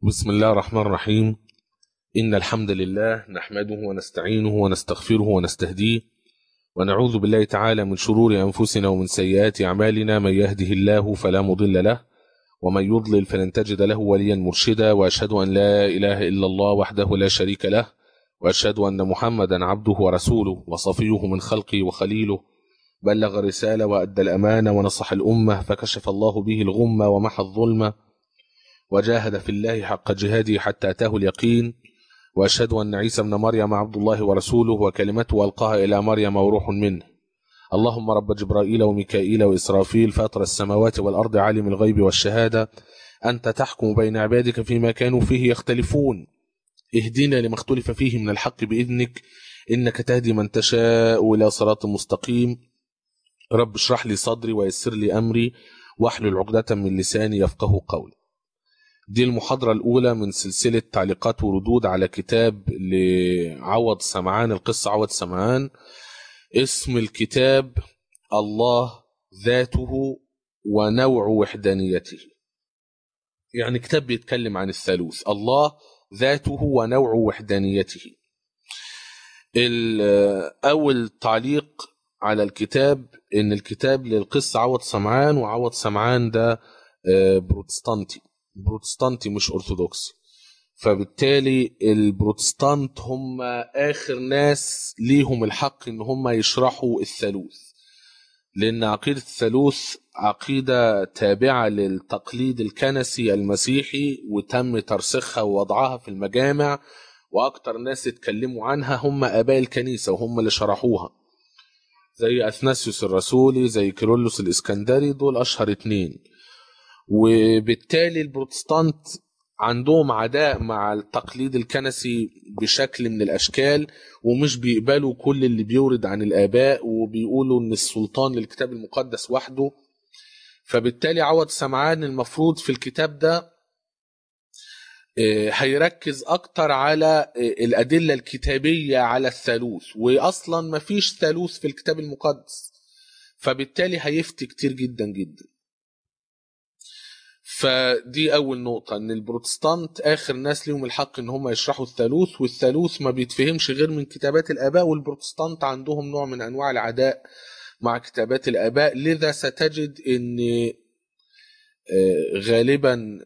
بسم الله الرحمن الرحيم إن الحمد لله نحمده ونستعينه ونستغفره ونستهديه ونعوذ بالله تعالى من شرور أنفسنا ومن سيئات أعمالنا من يهده الله فلا مضل له ومن يضلل فلن تجد له وليا مرشدا وأشهد أن لا إله إلا الله وحده لا شريك له وأشهد أن محمدا عبده ورسوله وصفيه من خلقه وخليله بلغ الرسالة وأدى الأمانة ونصح الأمة فكشف الله به الغمة ومحى الظلمة وجاهد في الله حق جهاده حتى أتاه اليقين وأشهد أن عيسى ابن مريم عبد الله ورسوله وكلمته ألقاها إلى مريم وروح منه اللهم رب جبرائيل وميكائيل وإسرافيل فاطر السماوات والأرض عالم الغيب والشهادة أنت تحكم بين عبادك فيما كانوا فيه يختلفون اهدنا لما اختلف فيه من الحق بإذنك إنك تهدي من تشاء إلى صراط مستقيم رب اشرح لي صدري ويسر لي أمري واحلل عقدة من لساني يفقه قولي دي المحاضرة الأولى من سلسلة تعليقات وردود على كتاب لعوض سمعان القصة عوض سمعان اسم الكتاب الله ذاته ونوع وحدانيته يعني كتاب بيتكلم عن الثالوث الله ذاته ونوع وحدانيته أول تعليق على الكتاب ان الكتاب للقصة عوض سمعان وعوض سمعان ده بروتستانتي بروتستانتي مش أرثوذكسي فبالتالي البروتستانت هم آخر ناس ليهم الحق إن هم يشرحوا الثالوث لأن عقيدة الثالوث عقيدة تابعة للتقليد الكنسي المسيحي وتم ترسيخها ووضعها في المجامع وأكتر ناس اتكلموا عنها هم آباء الكنيسة وهم اللي شرحوها زي أثناسيوس الرسولي زي كيرلس الإسكندري دول أشهر اتنين وبالتالي البروتستانت عندهم عداء مع التقليد الكنسي بشكل من الاشكال ومش بيقبلوا كل اللي بيورد عن الاباء وبيقولوا ان السلطان للكتاب المقدس وحده فبالتالي عوض سمعان المفروض في الكتاب ده هيركز اكتر على الادله الكتابيه على الثالوث واصلا مفيش ثالوث في الكتاب المقدس فبالتالي هيفتي كتير جدا جدا فدي اول نقطة ان البروتستانت اخر ناس ليهم الحق ان هم يشرحوا الثالوث والثالوث ما بيتفهمش غير من كتابات الاباء والبروتستانت عندهم نوع من انواع العداء مع كتابات الاباء لذا ستجد ان غالبا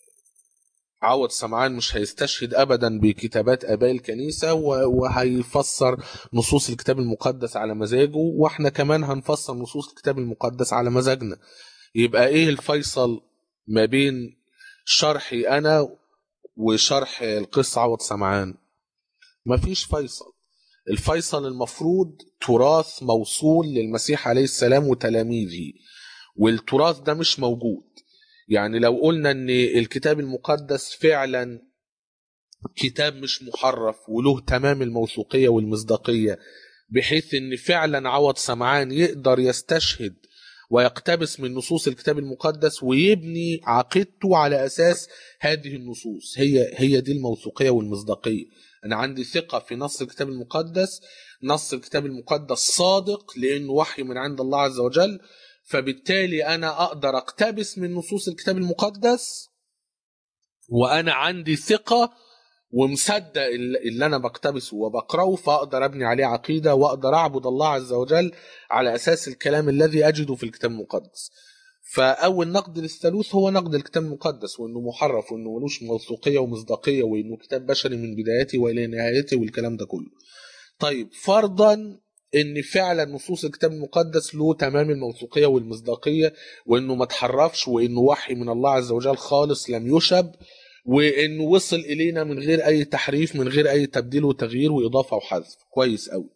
عوض سمعان مش هيستشهد ابدا بكتابات اباء الكنيسه وهيفسر نصوص الكتاب المقدس على مزاجه واحنا كمان هنفسر نصوص الكتاب المقدس على مزاجنا يبقى ايه الفيصل ما بين شرحي انا وشرح القصة عوض سمعان مفيش فيصل الفيصل المفروض تراث موصول للمسيح عليه السلام وتلاميذه والتراث ده مش موجود يعني لو قلنا ان الكتاب المقدس فعلا كتاب مش محرف وله تمام الموثوقية والمصداقية بحيث ان فعلا عوض سمعان يقدر يستشهد ويقتبس من نصوص الكتاب المقدس ويبني عقيدته على اساس هذه النصوص هي هي دي الموثوقيه والمصداقيه انا عندي ثقه في نص الكتاب المقدس نص الكتاب المقدس صادق لانه وحي من عند الله عز وجل فبالتالي انا اقدر اقتبس من نصوص الكتاب المقدس وانا عندي ثقه ومصدق اللي انا بقتبسه وبقراه فاقدر ابني عليه عقيده واقدر اعبد الله عز وجل على اساس الكلام الذي اجده في الكتاب المقدس. فاول نقد للثالوث هو نقد الكتاب المقدس وانه محرف وانه ملوش موثوقيه ومصداقيه وانه كتاب بشري من بدايته والى نهايته والكلام ده كله. طيب فرضا ان فعلا نصوص الكتاب المقدس له تمام الموثوقيه والمصداقيه وانه ما تحرفش وانه وحي من الله عز وجل خالص لم يشب وانه وصل الينا من غير اي تحريف من غير اي تبديل وتغيير واضافه وحذف كويس قوي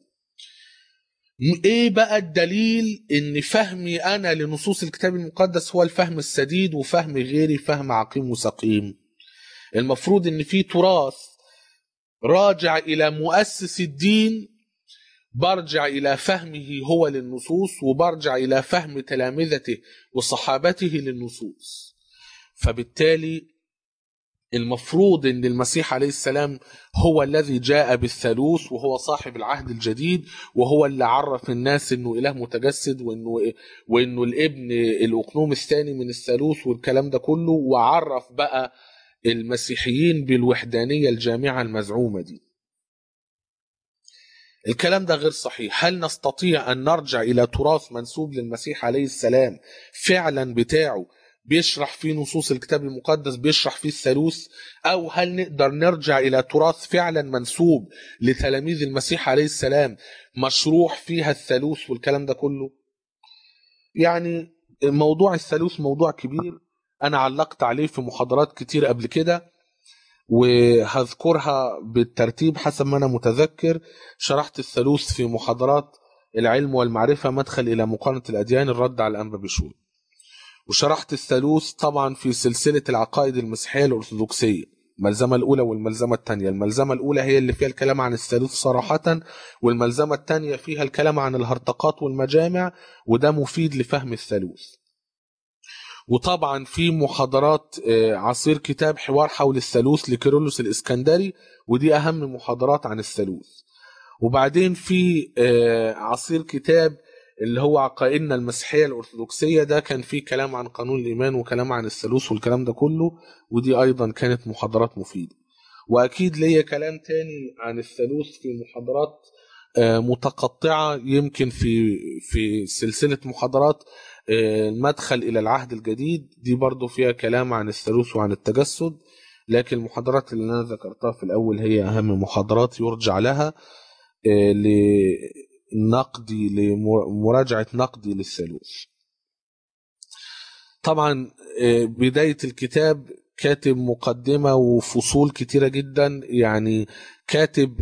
ايه بقى الدليل ان فهمي انا لنصوص الكتاب المقدس هو الفهم السديد وفهم غيري فهم عقيم وسقيم المفروض ان في تراث راجع الى مؤسس الدين برجع الى فهمه هو للنصوص وبرجع الى فهم تلامذته وصحابته للنصوص فبالتالي المفروض ان المسيح عليه السلام هو الذي جاء بالثالوث وهو صاحب العهد الجديد وهو اللي عرف الناس انه اله متجسد وانه وانه الابن الاقنوم الثاني من الثالوث والكلام ده كله وعرف بقى المسيحيين بالوحدانية الجامعة المزعومة دي الكلام ده غير صحيح هل نستطيع أن نرجع إلى تراث منسوب للمسيح عليه السلام فعلا بتاعه بيشرح فيه نصوص الكتاب المقدس بيشرح فيه الثالوث أو هل نقدر نرجع إلى تراث فعلا منسوب لتلاميذ المسيح عليه السلام مشروح فيها الثالوث والكلام ده كله يعني موضوع الثالوث موضوع كبير أنا علقت عليه في محاضرات كتير قبل كده وهذكرها بالترتيب حسب ما أنا متذكر شرحت الثالوث في محاضرات العلم والمعرفة مدخل إلى مقارنة الأديان الرد على الأنبا بشوي وشرحت الثالوث طبعا في سلسلة العقائد المسيحية الأرثوذكسية الملزمة الأولى والملزمة الثانية الملزمة الأولى هي اللي فيها الكلام عن الثالوث صراحة والملزمة الثانية فيها الكلام عن الهرطقات والمجامع وده مفيد لفهم الثالوث وطبعا في محاضرات آه، عصير كتاب حوار حول الثالوث لكيرلس الإسكندري ودي أهم محاضرات عن الثالوث وبعدين في آه، عصير كتاب اللي هو عقائدنا المسيحيه الارثوذكسيه ده كان فيه كلام عن قانون الايمان وكلام عن الثالوث والكلام ده كله ودي ايضا كانت محاضرات مفيده واكيد ليا كلام تاني عن الثالوث في محاضرات آه، متقطعه يمكن في في سلسله محاضرات آه، المدخل الى العهد الجديد دي برضو فيها كلام عن الثالوث وعن التجسد لكن المحاضرات اللي انا ذكرتها في الاول هي اهم محاضرات يرجع لها آه، لنقدي لمراجعه نقدي للثالوث طبعا آه، بدايه الكتاب كاتب مقدمه وفصول كتيره جدا يعني كاتب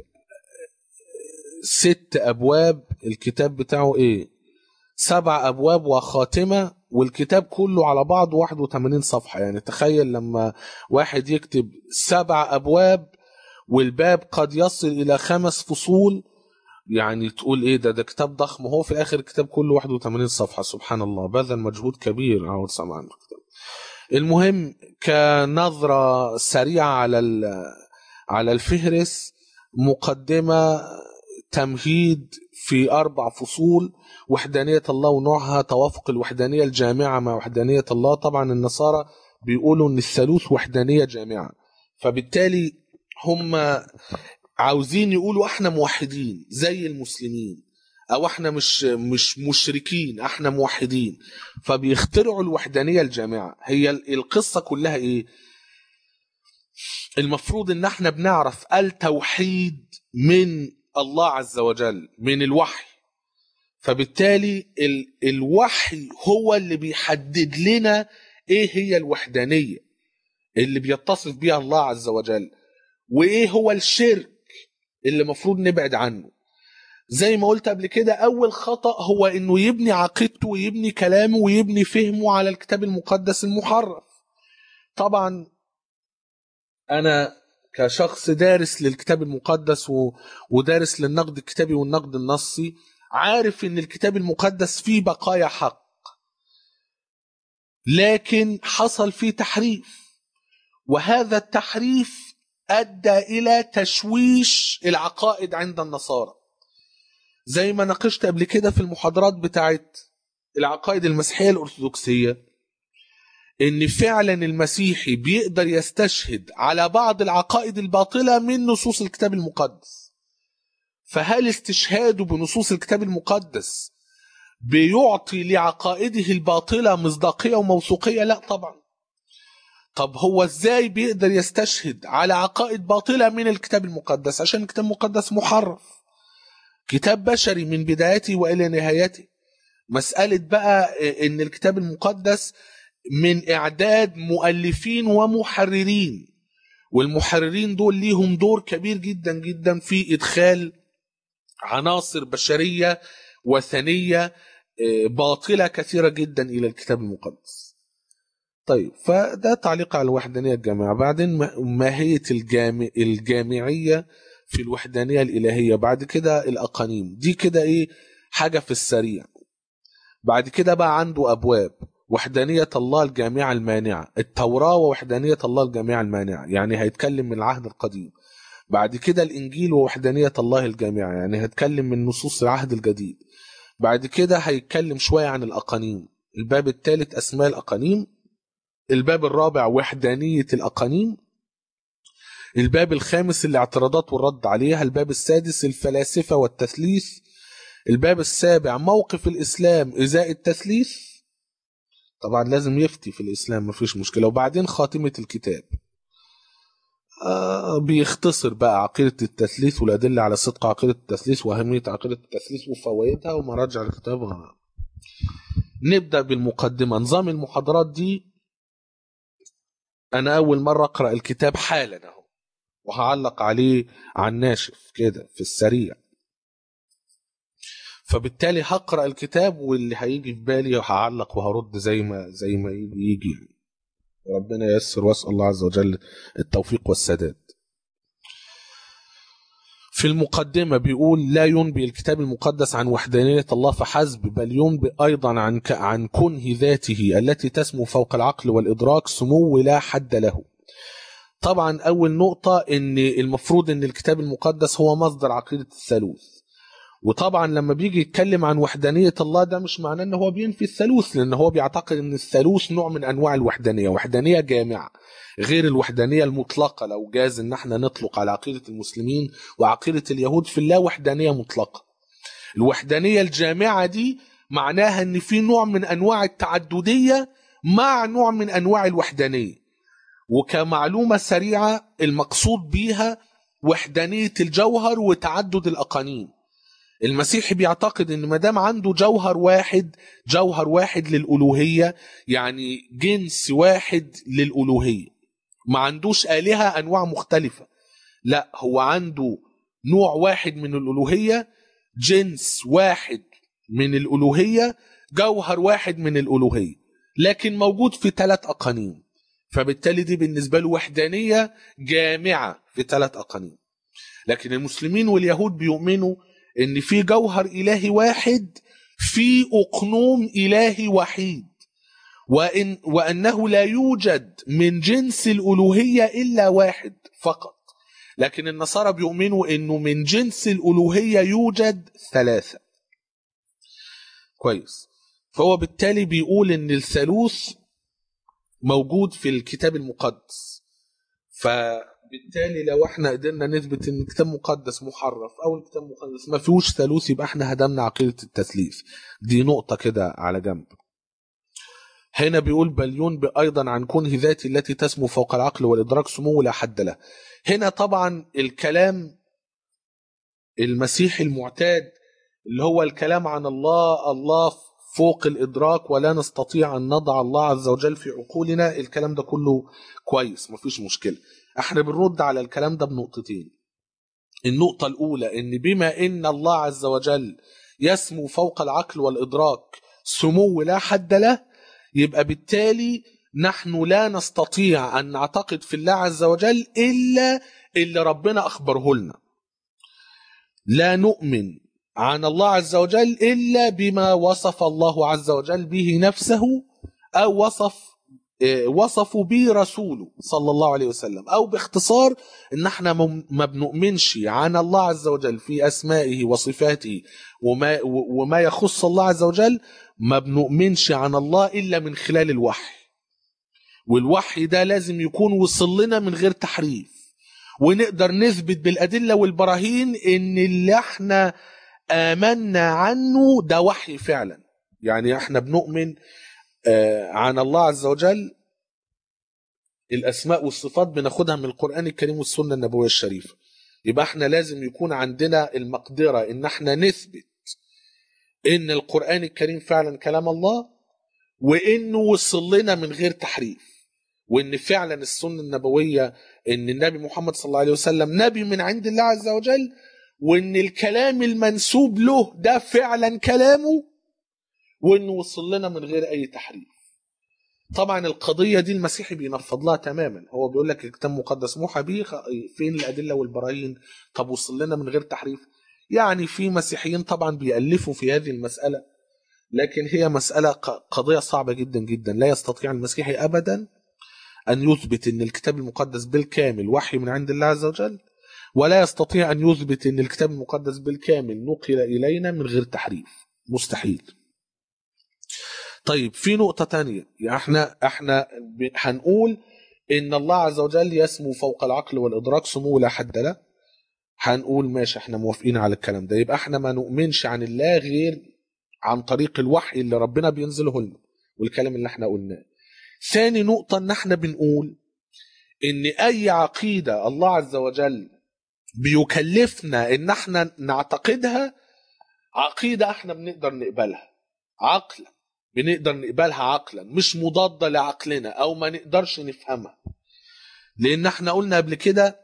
ست ابواب الكتاب بتاعه ايه سبع ابواب وخاتمه والكتاب كله على بعض 81 صفحه يعني تخيل لما واحد يكتب سبع ابواب والباب قد يصل الى خمس فصول يعني تقول ايه ده ده كتاب ضخم هو في الاخر الكتاب كله 81 صفحه سبحان الله بذل مجهود كبير عاود سمع عنه الكتاب المهم كنظره سريعه على ال- على الفهرس مقدمه تمهيد في اربع فصول وحدانيه الله ونوعها توافق الوحدانيه الجامعه مع وحدانيه الله طبعا النصارى بيقولوا ان الثالوث وحدانيه جامعه فبالتالي هم عاوزين يقولوا احنا موحدين زي المسلمين او احنا مش مش مشركين احنا موحدين فبيخترعوا الوحدانيه الجامعه هي ال- القصه كلها ايه المفروض ان احنا بنعرف التوحيد من الله عز وجل من الوحي فبالتالي ال الوحي هو اللي بيحدد لنا ايه هي الوحدانيه اللي بيتصف بيها الله عز وجل وايه هو الشرك اللي المفروض نبعد عنه زي ما قلت قبل كده اول خطأ هو انه يبني عقيدته ويبني كلامه ويبني فهمه على الكتاب المقدس المحرف طبعا انا كشخص دارس للكتاب المقدس و... ودارس للنقد الكتابي والنقد النصي عارف ان الكتاب المقدس فيه بقايا حق لكن حصل فيه تحريف وهذا التحريف ادى الى تشويش العقائد عند النصارى زي ما ناقشت قبل كده في المحاضرات بتاعت العقائد المسيحيه الارثوذكسيه ان فعلا المسيحي بيقدر يستشهد على بعض العقائد الباطله من نصوص الكتاب المقدس فهل استشهاده بنصوص الكتاب المقدس بيعطي لعقائده الباطله مصداقيه وموثوقيه لا طبعا طب هو ازاي بيقدر يستشهد على عقائد باطله من الكتاب المقدس عشان الكتاب المقدس محرف كتاب بشري من بدايته والى نهايته مساله بقى ان الكتاب المقدس من اعداد مؤلفين ومحررين والمحررين دول ليهم دور كبير جدا جدا في ادخال عناصر بشريه وثنيه آه، باطله كثيره جدا الى الكتاب المقدس. طيب فده تعليق على الوحدانيه الجامعه، بعدين ما- ماهيه الجامع الجامعيه في الوحدانيه الالهيه، بعد كده الاقانيم، دي كده ايه حاجه في السريع. بعد كده بقى عنده ابواب وحدانية الله الجامعة المانعة التوراة ووحدانية الله الجامعة المانعة يعني هيتكلم من العهد القديم بعد كده الإنجيل ووحدانية الله الجامعة يعني هيتكلم من نصوص العهد الجديد بعد كده هيتكلم شوية عن الأقانيم الباب الثالث أسماء الأقانيم الباب الرابع وحدانية الأقانيم الباب الخامس الاعتراضات والرد عليها الباب السادس الفلاسفة والتثليث الباب السابع موقف الإسلام إزاء التثليث طبعا لازم يفتي في الإسلام مفيش مشكلة وبعدين خاتمة الكتاب آه بيختصر بقى عقيدة التثليث والأدلة على صدق عقيدة التثليث وأهمية عقيدة التثليث وفوائدها ومراجع الكتاب نبدأ بالمقدمة نظام المحاضرات دي أنا أول مرة أقرأ الكتاب حالا أهو وهعلق عليه على الناشف كده في السريع فبالتالي هقرأ الكتاب واللي هيجي في بالي هعلق وهرد زي ما زي ما يجي يجي يعني. ربنا ييسر واسال الله عز وجل التوفيق والسداد في المقدمة بيقول لا ينبئ الكتاب المقدس عن وحدانية الله فحسب بل ينبئ أيضا عن ك... عن كنه ذاته التي تسمو فوق العقل والإدراك سمو لا حد له طبعا أول نقطة إن المفروض إن الكتاب المقدس هو مصدر عقيدة الثالوث وطبعا لما بيجي يتكلم عن وحدانية الله ده مش معناه ان هو بينفي الثالوث لان هو بيعتقد ان الثالوث نوع من انواع الوحدانية وحدانية جامعة غير الوحدانية المطلقة لو جاز ان احنا نطلق على عقيدة المسلمين وعقيدة اليهود في الله وحدانية مطلقة الوحدانية الجامعة دي معناها ان في نوع من انواع التعددية مع نوع من انواع الوحدانية وكمعلومة سريعة المقصود بيها وحدانية الجوهر وتعدد الأقانيم المسيحي بيعتقد ان ما دام عنده جوهر واحد جوهر واحد للالوهيه يعني جنس واحد للالوهيه ما عندوش الهه انواع مختلفه لا هو عنده نوع واحد من الالوهيه جنس واحد من الالوهيه جوهر واحد من الالوهيه لكن موجود في ثلاث اقانيم فبالتالي دي بالنسبه له وحدانيه جامعه في ثلاث اقانيم لكن المسلمين واليهود بيؤمنوا ان في جوهر الهي واحد في اقنوم الهي وحيد وإن وانه لا يوجد من جنس الالوهيه الا واحد فقط لكن النصارى بيؤمنوا انه من جنس الالوهيه يوجد ثلاثه كويس فهو بالتالي بيقول ان الثالوث موجود في الكتاب المقدس ف بالتالي لو احنا قدرنا نثبت ان الكتاب مقدس محرف او الكتاب مقدس ما فيهوش ثالوث يبقى احنا هدمنا عقيده التثليث دي نقطه كده على جنب هنا بيقول بل ينبئ ايضا عن كنه ذاتي التي تسمو فوق العقل والادراك سمو لا حد له هنا طبعا الكلام المسيحي المعتاد اللي هو الكلام عن الله الله فوق الادراك ولا نستطيع ان نضع الله عز وجل في عقولنا الكلام ده كله كويس مفيش مشكله احنا بنرد على الكلام ده بنقطتين النقطة الأولى إن بما إن الله عز وجل يسمو فوق العقل والإدراك سمو لا حد له يبقى بالتالي نحن لا نستطيع أن نعتقد في الله عز وجل إلا اللي ربنا أخبره لنا لا نؤمن عن الله عز وجل إلا بما وصف الله عز وجل به نفسه أو وصف وصفوا به رسوله صلى الله عليه وسلم او باختصار ان احنا ما بنؤمنش عن الله عز وجل في اسمائه وصفاته وما وما يخص الله عز وجل ما بنؤمنش عن الله الا من خلال الوحي والوحي ده لازم يكون وصل لنا من غير تحريف ونقدر نثبت بالادله والبراهين ان اللي احنا امنا عنه ده وحي فعلا يعني احنا بنؤمن عن الله عز وجل الأسماء والصفات بناخدها من القرآن الكريم والسنة النبوية الشريفة يبقى احنا لازم يكون عندنا المقدرة ان احنا نثبت ان القرآن الكريم فعلا كلام الله وانه وصل لنا من غير تحريف وان فعلا السنة النبوية ان النبي محمد صلى الله عليه وسلم نبي من عند الله عز وجل وان الكلام المنسوب له ده فعلا كلامه وانه وصل لنا من غير اي تحريف طبعا القضية دي المسيحي بينفض لها تماما هو بيقول لك الكتاب المقدس موحى به فين الأدلة والبراهين طب وصل لنا من غير تحريف يعني في مسيحيين طبعا بيألفوا في هذه المسألة لكن هي مسألة قضية صعبة جدا جدا لا يستطيع المسيحي أبدا أن يثبت أن الكتاب المقدس بالكامل وحي من عند الله عز وجل ولا يستطيع أن يثبت أن الكتاب المقدس بالكامل نقل إلينا من غير تحريف مستحيل طيب في نقطة تانية يعني احنا احنا هنقول ان الله عز وجل يسمو فوق العقل والادراك سمو لا حد له هنقول ماشي احنا موافقين على الكلام ده يبقى احنا ما نؤمنش عن الله غير عن طريق الوحي اللي ربنا بينزله لنا والكلام اللي احنا قلناه ثاني نقطة ان احنا بنقول ان اي عقيدة الله عز وجل بيكلفنا ان احنا نعتقدها عقيدة احنا بنقدر نقبلها عقلا بنقدر نقبلها عقلا مش مضادة لعقلنا او ما نقدرش نفهمها لان احنا قلنا قبل كده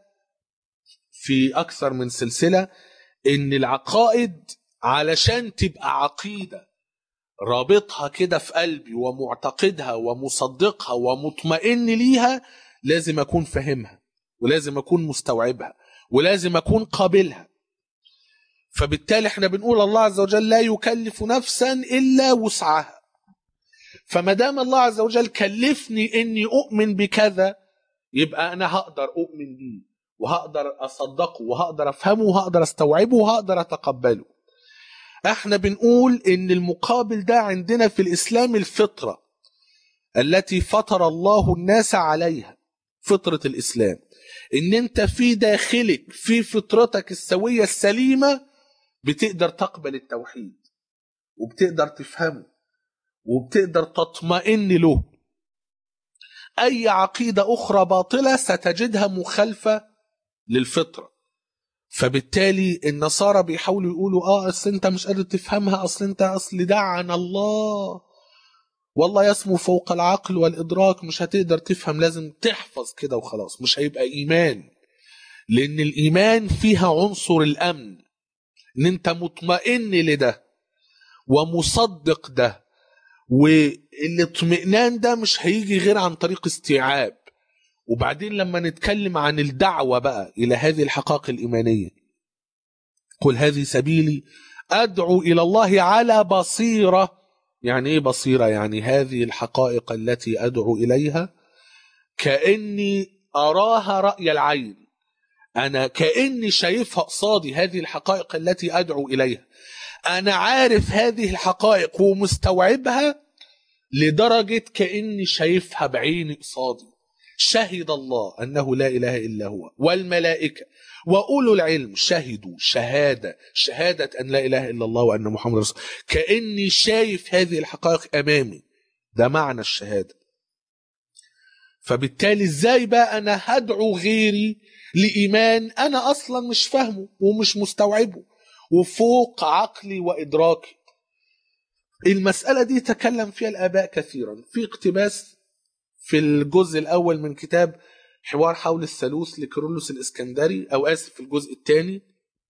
في اكثر من سلسلة ان العقائد علشان تبقى عقيدة رابطها كده في قلبي ومعتقدها ومصدقها ومطمئن ليها لازم اكون فاهمها ولازم اكون مستوعبها ولازم اكون قابلها فبالتالي احنا بنقول الله عز وجل لا يكلف نفسا الا وسعها فما دام الله عز وجل كلفني اني اؤمن بكذا يبقى انا هقدر اؤمن بيه وهقدر اصدقه وهقدر افهمه وهقدر استوعبه وهقدر اتقبله احنا بنقول ان المقابل ده عندنا في الاسلام الفطره التي فطر الله الناس عليها فطره الاسلام ان انت في داخلك في فطرتك السويه السليمه بتقدر تقبل التوحيد وبتقدر تفهمه وبتقدر تطمئن له اي عقيده اخرى باطله ستجدها مخالفه للفطره فبالتالي النصارى بيحاولوا يقولوا اه اصل انت مش قادر تفهمها اصل انت اصل ده عن الله والله يسمو فوق العقل والادراك مش هتقدر تفهم لازم تحفظ كده وخلاص مش هيبقى ايمان لان الايمان فيها عنصر الامن ان انت مطمئن لده ومصدق ده والاطمئنان ده مش هيجي غير عن طريق استيعاب وبعدين لما نتكلم عن الدعوة بقى إلى هذه الحقائق الإيمانية قل هذه سبيلي أدعو إلى الله على بصيرة يعني إيه بصيرة يعني هذه الحقائق التي أدعو إليها كأني أراها رأي العين أنا كأني شايفها قصادي هذه الحقائق التي أدعو إليها أنا عارف هذه الحقائق ومستوعبها لدرجة كأني شايفها بعيني قصادي شهد الله أنه لا إله إلا هو والملائكة وأولو العلم شهدوا شهادة شهادة أن لا إله إلا الله وأن محمد رسول كأني شايف هذه الحقائق أمامي ده معنى الشهادة فبالتالي ازاي بقى انا هدعو غيري لايمان انا اصلا مش فاهمه ومش مستوعبه وفوق عقلي وادراكي المسألة دي تكلم فيها الآباء كثيرا في اقتباس في الجزء الأول من كتاب حوار حول الثالوث لكيرلس الإسكندري أو آسف في الجزء الثاني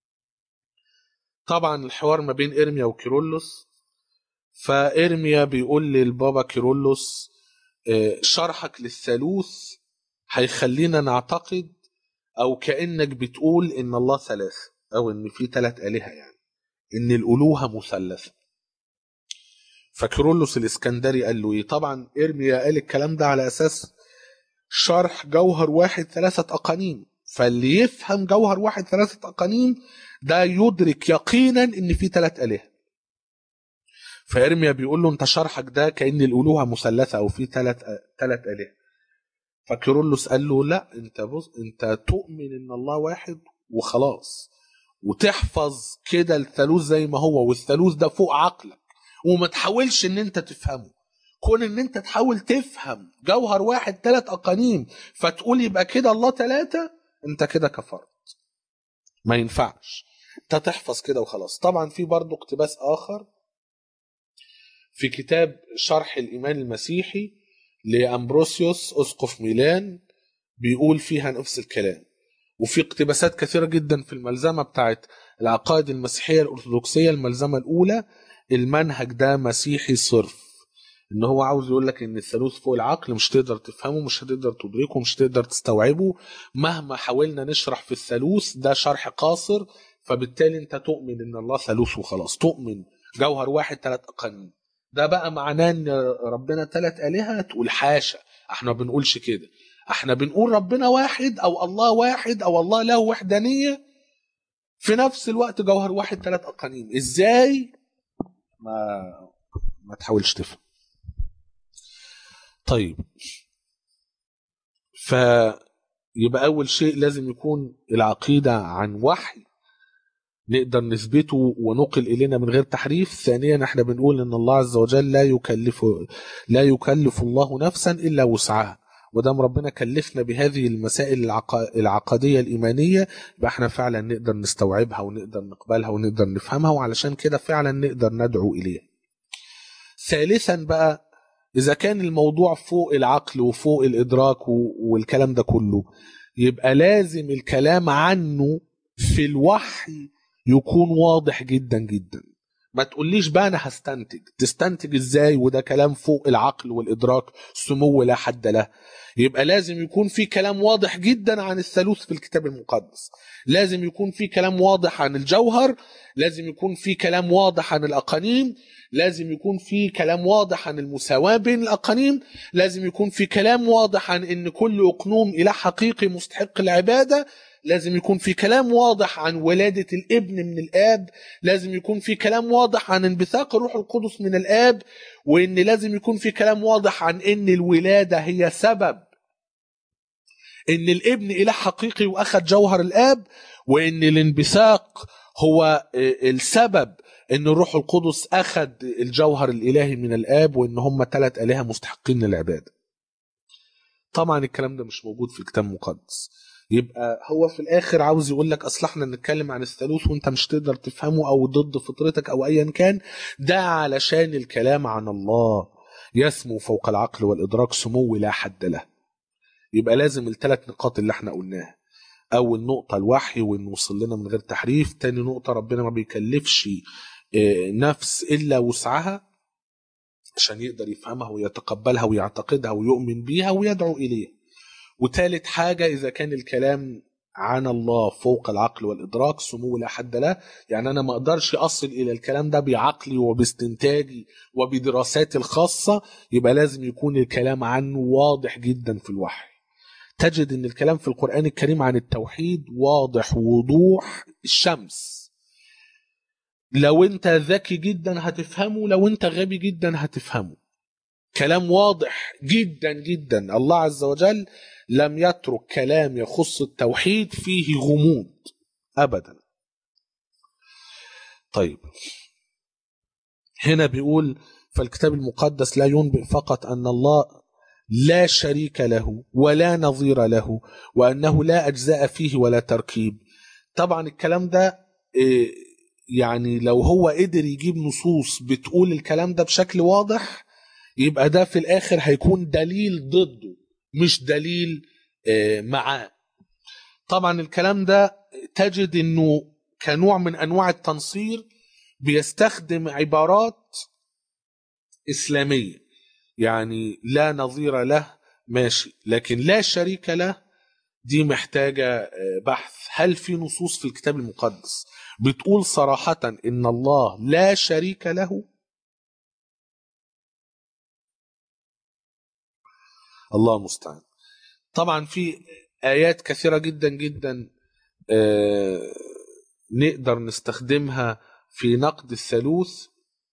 طبعا الحوار ما بين إرميا وكيرلس فإرميا بيقول للبابا كيرلس شرحك للثالوث هيخلينا نعتقد أو كأنك بتقول إن الله ثلاث أو إن في ثلاث آلهة يعني إن الألوهة مثلثة فكيرلس الإسكندري قال له إيه طبعا إرميا قال الكلام ده على أساس شرح جوهر واحد ثلاثة أقانيم فاللي يفهم جوهر واحد ثلاثة أقانيم ده يدرك يقينا إن في ثلاث آلهة فإرميا بيقول له أنت شرحك ده كأن الألوهة مثلثة أو في ثلاث ثلاث آلهة فكيرلس قال له لا أنت بص أنت تؤمن إن الله واحد وخلاص وتحفظ كده الثالوث زي ما هو والثالوث ده فوق عقلك وما تحاولش ان انت تفهمه كون ان انت تحاول تفهم جوهر واحد ثلاث اقانيم فتقول يبقى كده الله ثلاثة انت كده كفرت ما ينفعش انت تحفظ كده وخلاص طبعا في برضه اقتباس اخر في كتاب شرح الايمان المسيحي لامبروسيوس اسقف ميلان بيقول فيها نفس الكلام وفي اقتباسات كثيره جدا في الملزمه بتاعت العقائد المسيحيه الارثوذكسيه الملزمه الاولى المنهج ده مسيحي صرف ان هو عاوز يقول لك ان الثالوث فوق العقل مش تقدر تفهمه مش هتقدر تدركه مش تقدر تستوعبه مهما حاولنا نشرح في الثالوث ده شرح قاصر فبالتالي انت تؤمن ان الله ثالوث وخلاص تؤمن جوهر واحد ثلاث اقانيم ده بقى معناه ان ربنا ثلاث الهه تقول حاشا احنا ما بنقولش كده احنا بنقول ربنا واحد او الله واحد او الله له وحدانيه في نفس الوقت جوهر واحد ثلاث اقانيم ازاي ما ما تحاولش تفهم طيب فيبقى أول شيء لازم يكون العقيدة عن وحي نقدر نثبته ونقل إلينا من غير تحريف ثانيا احنا بنقول ان الله عز وجل لا يكلف لا يكلف الله نفسا إلا وسعها ودام ربنا كلفنا بهذه المسائل العق- العقدية الإيمانية يبقى احنا فعلا نقدر نستوعبها ونقدر نقبلها ونقدر نفهمها وعلشان كده فعلا نقدر ندعو إليها ثالثا بقى إذا كان الموضوع فوق العقل وفوق الإدراك و- والكلام ده كله يبقى لازم الكلام عنه في الوحي يكون واضح جدا جدا ما تقوليش بقى انا هستنتج تستنتج ازاي وده كلام فوق العقل والادراك سمو لا حد له يبقى لازم يكون في كلام واضح جدا عن الثالوث في الكتاب المقدس لازم يكون في كلام واضح عن الجوهر لازم يكون في كلام واضح عن الاقانيم لازم يكون في كلام واضح عن المساواة بين الأقانيم لازم يكون في كلام واضح عن أن كل أقنوم إله حقيقي مستحق العبادة لازم يكون في كلام واضح عن ولادة الابن من الآب لازم يكون في كلام واضح عن انبثاق الروح القدس من الآب وإن لازم يكون في كلام واضح عن أن الولادة هي سبب ان الابن اله حقيقي واخذ جوهر الاب وان الانبثاق هو السبب ان الروح القدس اخذ الجوهر الالهي من الاب وان هم ثلاث الهه مستحقين للعباده طبعا الكلام ده مش موجود في الكتاب المقدس يبقى هو في الاخر عاوز يقول لك اصل احنا نتكلم عن الثالوث وانت مش تقدر تفهمه او ضد فطرتك او ايا كان ده علشان الكلام عن الله يسمو فوق العقل والادراك سمو لا حد له يبقى لازم الثلاث نقاط اللي احنا قلناها اول نقطه الوحي وانه وصل لنا من غير تحريف تاني نقطه ربنا ما بيكلفش اه، نفس الا وسعها عشان يقدر يفهمها ويتقبلها ويعتقدها ويؤمن بيها ويدعو اليها وثالث حاجه اذا كان الكلام عن الله فوق العقل والادراك سمو لا حد له يعني انا ما اقدرش اصل الى الكلام ده بعقلي وباستنتاجي وبدراساتي الخاصه يبقى لازم يكون الكلام عنه واضح جدا في الوحي تجد ان الكلام في القرآن الكريم عن التوحيد واضح وضوح الشمس لو انت ذكي جدا هتفهمه لو انت غبي جدا هتفهمه كلام واضح جدا جدا الله عز وجل لم يترك كلام يخص التوحيد فيه غموض ابدا طيب هنا بيقول فالكتاب المقدس لا ينبئ فقط ان الله لا شريك له ولا نظير له وأنه لا أجزاء فيه ولا تركيب طبعا الكلام ده إيه، يعني لو هو قدر يجيب نصوص بتقول الكلام ده بشكل واضح يبقى ده في الآخر هيكون دليل ضده مش دليل إيه، معاه طبعا الكلام ده تجد انه كنوع من انواع التنصير بيستخدم عبارات اسلاميه يعني لا نظير له ماشي لكن لا شريك له دي محتاجة آه، بحث هل في نصوص في الكتاب المقدس بتقول صراحة إن الله لا شريك له الله المستعان طبعا في آيات كثيرة جدا جدا آه، نقدر نستخدمها في نقد الثالوث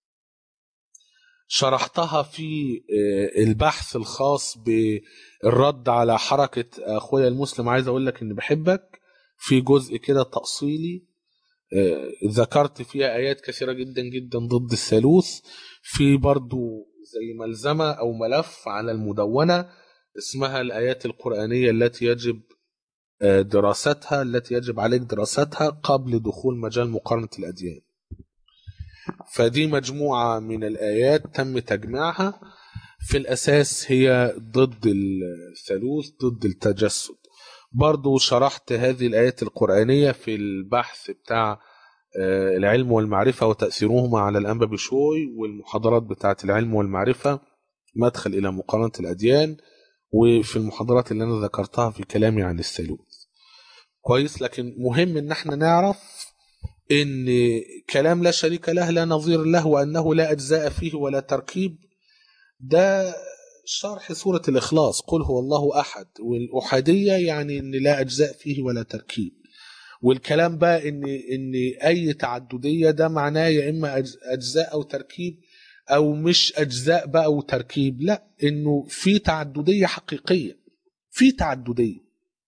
شرحتها في آه، البحث الخاص بالرد على حركة أخويا المسلم عايز أقول لك إني بحبك في جزء كده تأصيلي آه، ذكرت فيها آيات كثيرة جدا جدا ضد الثالوث في برضو زي ملزمة أو ملف على المدونة اسمها الآيات القرآنية التي يجب آه، دراستها التي يجب عليك دراستها قبل دخول مجال مقارنة الأديان فدي مجموعة من الآيات تم تجميعها في الأساس هي ضد الثالوث ضد التجسد برضو شرحت هذه الآيات القرآنية في البحث بتاع آه، العلم والمعرفة وتأثيرهما على الأنبا بشوي والمحاضرات بتاعة العلم والمعرفة مدخل إلى مقارنة الأديان وفي المحاضرات اللي أنا ذكرتها في كلامي عن الثالوث كويس لكن مهم إن احنا نعرف ان كلام لا شريك له لا نظير له وانه لا اجزاء فيه ولا تركيب ده شرح سورة الإخلاص قل هو الله أحد والأحادية يعني إن لا أجزاء فيه ولا تركيب والكلام بقى إن إن أي تعددية ده معناه يا إما أجز- أجزاء أو تركيب أو مش أجزاء بقى وتركيب لا إنه في تعددية حقيقية في تعددية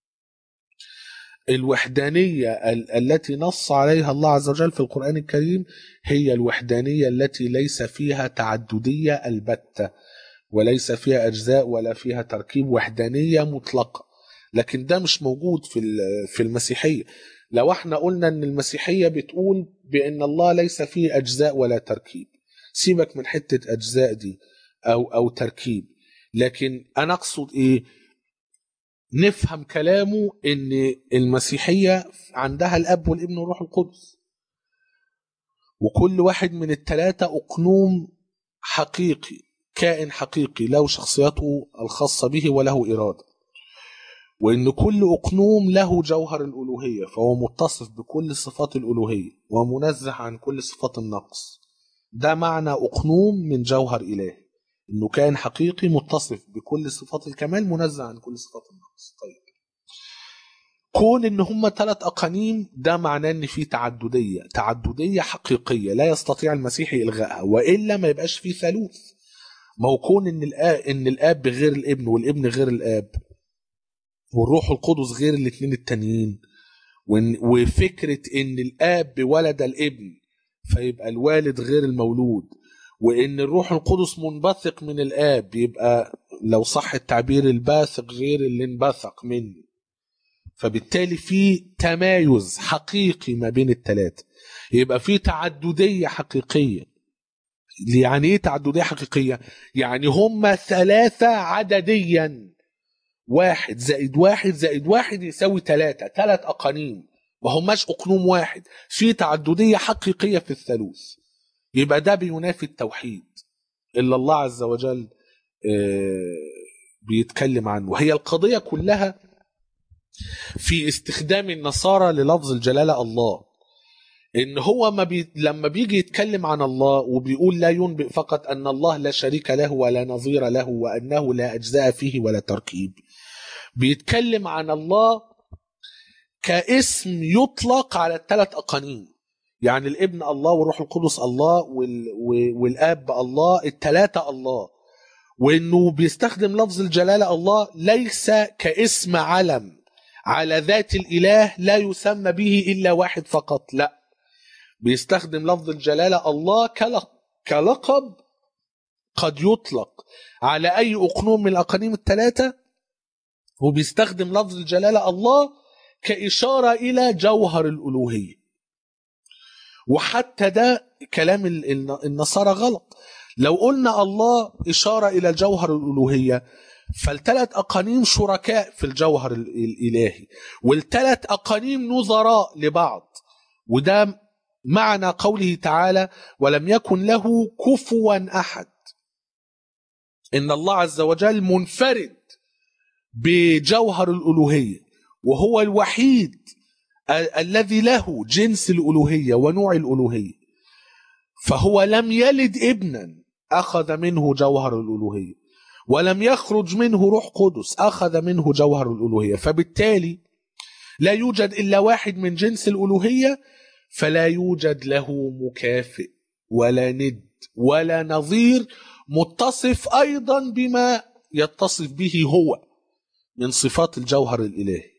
الوحدانية ال- التي نص عليها الله عز وجل في القرآن الكريم هي الوحدانية التي ليس فيها تعددية البتة وليس فيها أجزاء ولا فيها تركيب وحدانية مطلقة لكن ده مش موجود في ال- في المسيحية لو احنا قلنا ان المسيحية بتقول بان الله ليس فيه أجزاء ولا تركيب سيبك من حتة أجزاء دي أو أو تركيب لكن أنا أقصد إيه نفهم كلامه ان المسيحيه عندها الاب والابن والروح القدس وكل واحد من الثلاثه اقنوم حقيقي كائن حقيقي له شخصيته الخاصه به وله اراده وان كل اقنوم له جوهر الالوهيه فهو متصف بكل صفات الالوهيه ومنزه عن كل صفات النقص ده معنى اقنوم من جوهر الهي انه كائن حقيقي متصف بكل صفات الكمال منزه عن كل صفات النقص طيب كون ان هم ثلاث اقانيم ده معناه ان في تعدديه تعدديه حقيقيه لا يستطيع المسيحي الغائها والا ما يبقاش في ثالوث ما هو كون ان الاب ان الاب غير الابن والابن غير الاب والروح القدس غير الاثنين التانيين وإن- وفكره ان الاب ولد الابن فيبقى الوالد غير المولود وان الروح القدس منبثق من الاب يبقى لو صح التعبير الباثق غير اللي انبثق منه فبالتالي في تمايز حقيقي ما بين الثلاثه يبقى في تعدديه حقيقيه يعني ايه تعدديه حقيقيه يعني هم ثلاثه عدديا واحد زائد واحد زائد واحد يساوي ثلاثة ثلاث أقانيم ما هماش أقنوم واحد في تعددية حقيقية في الثالوث يبقى ده بينافي التوحيد اللي الله عز وجل آه، بيتكلم عنه وهي القضية كلها في استخدام النصارى للفظ الجلالة الله ان هو ما بي... لما بيجي يتكلم عن الله وبيقول لا ينبئ فقط ان الله لا شريك له ولا نظير له وانه لا اجزاء فيه ولا تركيب بيتكلم عن الله كاسم يطلق على الثلاث اقانيم يعني الابن الله والروح القدس الله وال... و- والاب الله الثلاثه الله وانه بيستخدم لفظ الجلاله الله ليس كاسم علم على ذات الاله لا يسمى به الا واحد فقط لا بيستخدم لفظ الجلاله الله كل- كلقب قد يطلق على اي اقنوم من الاقانيم الثلاثه وبيستخدم لفظ الجلاله الله كاشاره الى جوهر الالوهيه وحتى ده كلام ال- ال- النصارى غلط لو قلنا الله إشارة إلى جوهر الألوهية فالثلاث أقانيم شركاء في الجوهر ال- الإلهي والثلاث أقانيم نظراء لبعض وده معنى قوله تعالى ولم يكن له كفوا أحد إن الله عز وجل منفرد بجوهر الألوهية وهو الوحيد ال- الذي له جنس الألوهية ونوع الألوهية فهو لم يلد ابنا أخذ منه جوهر الألوهية ولم يخرج منه روح قدس أخذ منه جوهر الألوهية فبالتالي لا يوجد إلا واحد من جنس الألوهية فلا يوجد له مكافئ ولا ند ولا نظير متصف أيضا بما يتصف به هو من صفات الجوهر الإلهي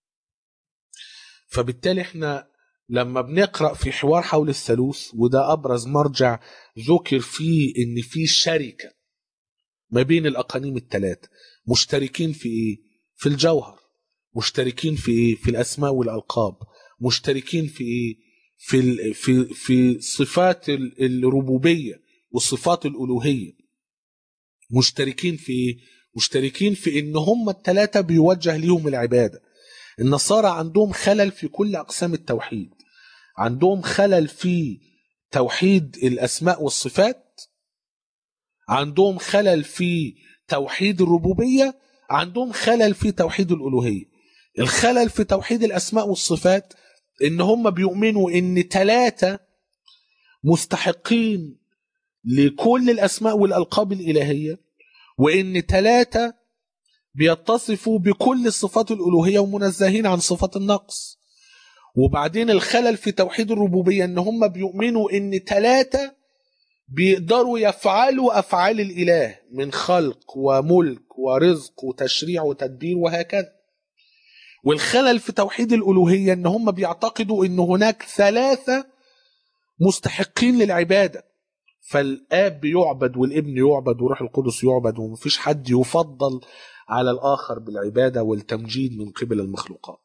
فبالتالي احنا لما بنقرأ في حوار حول الثالوث وده أبرز مرجع ذكر فيه إن في شركة ما بين الأقانيم الثلاثة مشتركين في إيه؟ في الجوهر مشتركين في إيه؟ في الأسماء والألقاب مشتركين في إيه؟ في ال- في في صفات ال- الربوبية وصفات الألوهية مشتركين في إيه؟ مشتركين في إن هم الثلاثة بيوجه ليهم العبادة النصارى عندهم خلل في كل أقسام التوحيد عندهم خلل في توحيد الأسماء والصفات عندهم خلل في توحيد الربوبية عندهم خلل في توحيد الألوهية الخلل في توحيد الأسماء والصفات إن هم بيؤمنوا إن ثلاثة مستحقين لكل الأسماء والألقاب الإلهية وإن ثلاثة بيتصفوا بكل صفات الألوهية ومنزهين عن صفات النقص وبعدين الخلل في توحيد الربوبية ان هم بيؤمنوا ان ثلاثة بيقدروا يفعلوا افعال الاله من خلق وملك ورزق وتشريع وتدبير وهكذا والخلل في توحيد الالوهيه ان هم بيعتقدوا ان هناك ثلاثه مستحقين للعباده فالاب يعبد والابن يعبد وروح القدس يعبد ومفيش حد يفضل على الاخر بالعباده والتمجيد من قبل المخلوقات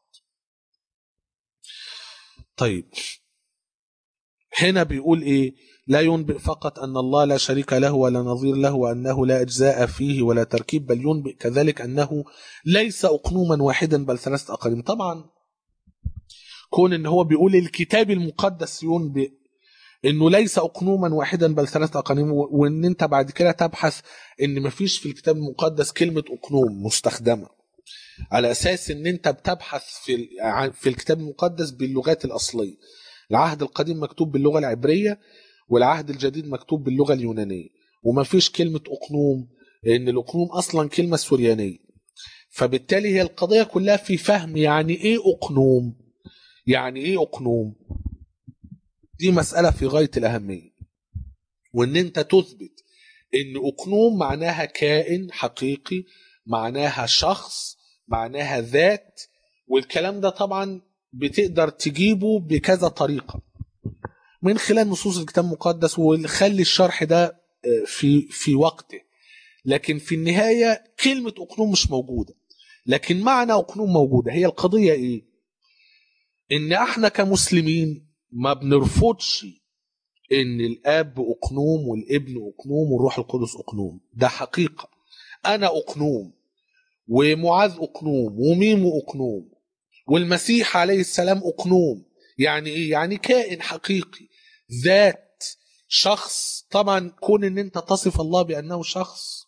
طيب هنا بيقول ايه لا ينبئ فقط ان الله لا شريك له ولا نظير له وانه لا اجزاء فيه ولا تركيب بل ينبئ كذلك انه ليس اقنوما واحدا بل ثلاثه اقاليم طبعا كون ان هو بيقول الكتاب المقدس ينبئ انه ليس اقنوما واحدا بل ثلاثه اقانيم وان انت بعد كده تبحث ان مفيش في الكتاب المقدس كلمه اقنوم مستخدمه على اساس ان انت بتبحث في في الكتاب المقدس باللغات الاصليه العهد القديم مكتوب باللغه العبريه والعهد الجديد مكتوب باللغه اليونانيه ومفيش كلمه اقنوم لان الاقنوم اصلا كلمه سوريانيه فبالتالي هي القضيه كلها في فهم يعني ايه اقنوم يعني ايه اقنوم دي مساله في غايه الاهميه وان انت تثبت ان اقنوم معناها كائن حقيقي معناها شخص معناها ذات والكلام ده طبعا بتقدر تجيبه بكذا طريقه من خلال نصوص الكتاب المقدس وخلي الشرح ده في في وقته لكن في النهايه كلمه اقنوم مش موجوده لكن معنى اقنوم موجوده هي القضيه ايه ان احنا كمسلمين ما بنرفضش ان الاب اقنوم والابن اقنوم والروح القدس اقنوم ده حقيقه انا اقنوم ومعاذ اقنوم وميمو اقنوم والمسيح عليه السلام اقنوم يعني ايه يعني كائن حقيقي ذات شخص طبعا كون ان انت تصف الله بانه شخص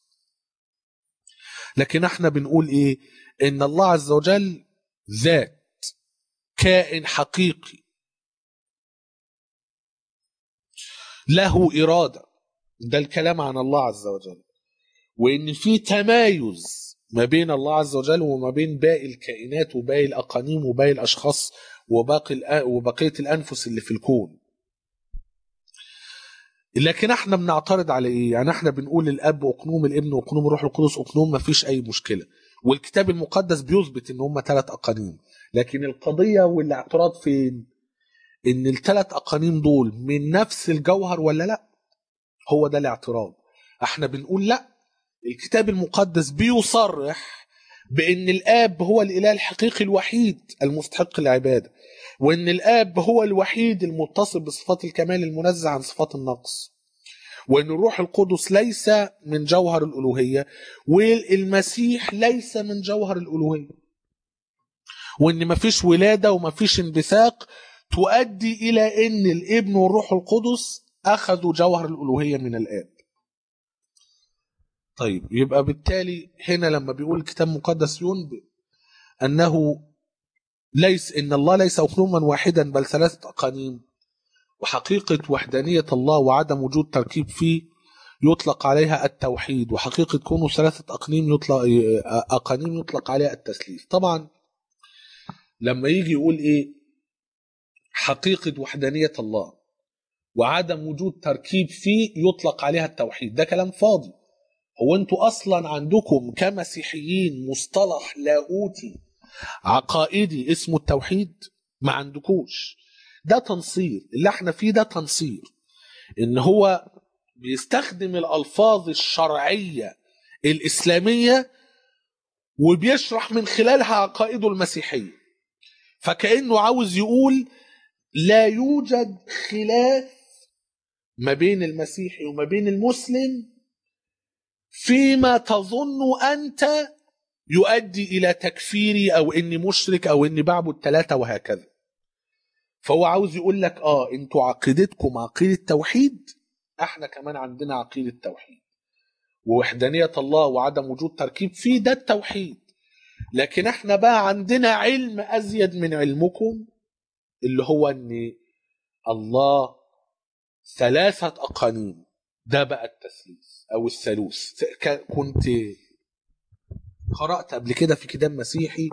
لكن احنا بنقول ايه ان الله عز وجل ذات كائن حقيقي له اراده ده الكلام عن الله عز وجل وان في تمايز ما بين الله عز وجل وما بين باقي الكائنات وباقي الاقانيم وباقي الاشخاص وباقي وبقيه الانفس اللي في الكون لكن احنا بنعترض على ايه يعني احنا بنقول الاب اقنوم الابن اقنوم الروح القدس اقنوم ما فيش اي مشكله والكتاب المقدس بيثبت ان هم ثلاث اقانيم لكن القضيه والاعتراض فين ان الثلاث اقانيم دول من نفس الجوهر ولا لا هو ده الاعتراض احنا بنقول لا الكتاب المقدس بيصرح بان الاب هو الاله الحقيقي الوحيد المستحق للعباده وان الاب هو الوحيد المتصف بصفات الكمال المنزه عن صفات النقص وان الروح القدس ليس من جوهر الالوهيه والمسيح ليس من جوهر الالوهيه وان مفيش ولاده ومفيش انبثاق تؤدي الى ان الابن والروح القدس اخذوا جوهر الالوهيه من الاب طيب يبقى بالتالي هنا لما بيقول الكتاب المقدس ينبئ انه ليس ان الله ليس اقنوما واحدا بل ثلاثه اقانيم وحقيقه وحدانيه الله وعدم وجود تركيب فيه يطلق عليها التوحيد وحقيقه كونه ثلاثه اقنيم يطلق اقانيم يطلق عليها التثليث طبعا لما يجي يقول ايه حقيقه وحدانيه الله وعدم وجود تركيب فيه يطلق عليها التوحيد ده كلام فاضي هو انتوا اصلا عندكم كمسيحيين مصطلح لاهوتي عقائدي اسمه التوحيد ما عندكوش ده تنصير اللي احنا فيه ده تنصير ان هو بيستخدم الالفاظ الشرعيه الاسلاميه وبيشرح من خلالها عقائده المسيحيه فكانه عاوز يقول لا يوجد خلاف ما بين المسيحي وما بين المسلم فيما تظن انت يؤدي الى تكفيري او اني مشرك او اني بعبد ثلاثه وهكذا فهو عاوز يقول لك اه انتوا عقيدتكم عقيده توحيد احنا كمان عندنا عقيده توحيد ووحدانيه الله وعدم وجود تركيب فيه ده التوحيد لكن احنا بقى عندنا علم ازيد من علمكم اللي هو ان الله ثلاثه اقانيم ده بقى التثليث او الثالوث كنت قرات قبل كده في كتاب مسيحي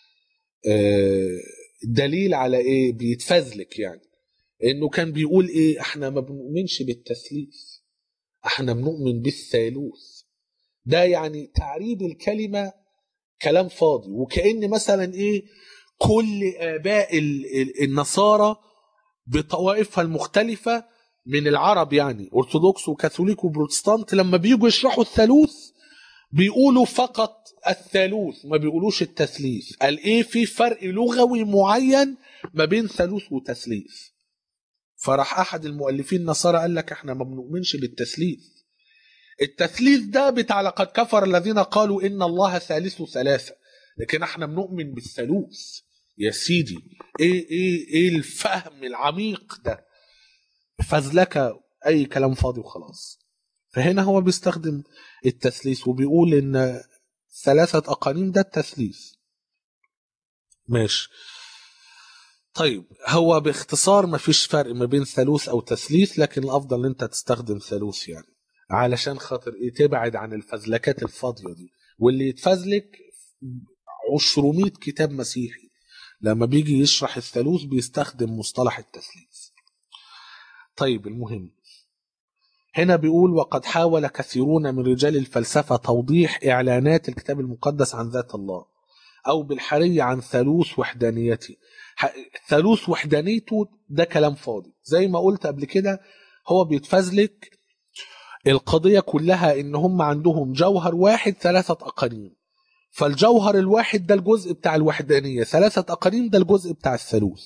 دليل على ايه بيتفزلك يعني انه كان بيقول ايه احنا ما بنؤمنش بالتثليث احنا بنؤمن بالثالوث ده يعني تعريب الكلمة كلام فاضي وكأن مثلا ايه كل آباء ال- ال- النصارى بطوائفها المختلفة من العرب يعني أرثوذكس وكاثوليك وبروتستانت لما بيجوا يشرحوا الثالوث بيقولوا فقط الثالوث ما بيقولوش التثليث قال ايه في فرق لغوي معين ما بين ثالوث وتثليث فراح احد المؤلفين النصارى قال لك احنا ما بنؤمنش بالتثليث التثليث ده بتاع لقد كفر الذين قالوا ان الله ثالث ثلاثه لكن احنا بنؤمن بالثالوث يا سيدي ايه ايه ايه الفهم العميق ده فزلكه اي كلام فاضي وخلاص فهنا هو بيستخدم التثليث وبيقول ان ثلاثة أقانيم ده التثليث ماشي طيب هو باختصار ما فيش فرق ما بين ثالوث أو تثليث لكن الأفضل أن أنت تستخدم ثالوث يعني علشان خاطر إيه تبعد عن الفزلكات الفاضية دي واللي يتفزلك 200 كتاب مسيحي لما بيجي يشرح الثالوث بيستخدم مصطلح التثليث طيب المهم هنا بيقول وقد حاول كثيرون من رجال الفلسفة توضيح إعلانات الكتاب المقدس عن ذات الله أو بالحري عن ثالوث وحدانيته ح- ثالوث وحدانيته ده كلام فاضي زي ما قلت قبل كده هو بيتفزلك القضية كلها إن هم عندهم جوهر واحد ثلاثة أقانيم فالجوهر الواحد ده الجزء بتاع الوحدانية ثلاثة أقانيم ده الجزء بتاع الثالوث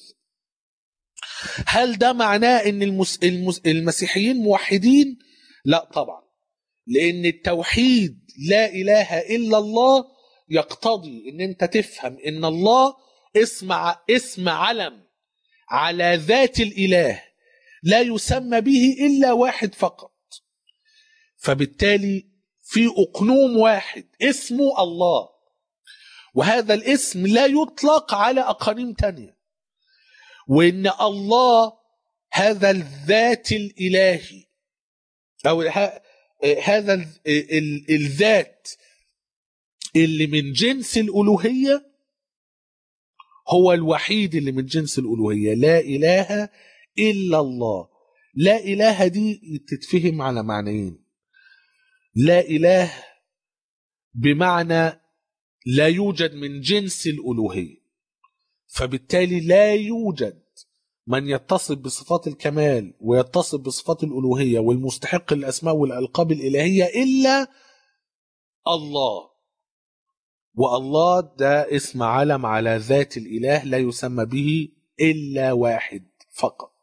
هل ده معناه ان المس... المس... المسيحيين موحدين لا طبعا لان التوحيد لا اله الا الله يقتضي ان انت تفهم ان الله اسم ع- اسم علم على ذات الاله لا يسمى به الا واحد فقط فبالتالي في اقنوم واحد اسمه الله وهذا الاسم لا يطلق على اقانيم تانيه وان الله هذا الذات الالهي او ه- هذا ال- ال- الذات اللي من جنس الالوهيه هو الوحيد اللي من جنس الالوهيه لا اله الا الله لا اله دي تتفهم على معنيين لا اله بمعنى لا يوجد من جنس الالوهيه فبالتالي لا يوجد من يتصف بصفات الكمال ويتصف بصفات الألوهية والمستحق الأسماء والألقاب الإلهية إلا الله والله ده اسم علم على ذات الإله لا يسمى به إلا واحد فقط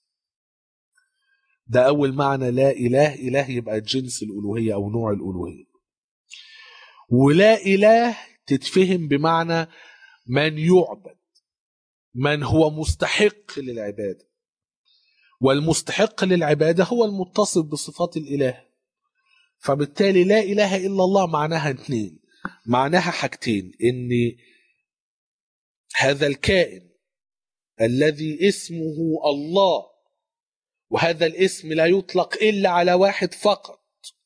ده أول معنى لا إله إله يبقى جنس الألوهية أو نوع الألوهية ولا إله تتفهم بمعنى من يعبد من هو مستحق للعبادة والمستحق للعبادة هو المتصف بصفات الإله فبالتالي لا إله إلا الله معناها اثنين معناها حاجتين إن هذا الكائن الذي اسمه الله وهذا الاسم لا يطلق إلا على واحد فقط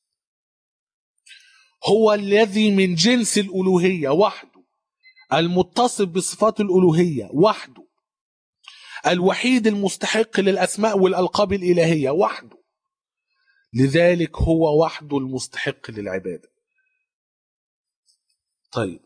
هو الذي من جنس الألوهية وحده المتصف بصفات الألوهية وحده الوحيد المستحق للأسماء والألقاب الإلهية وحده لذلك هو وحده المستحق للعبادة طيب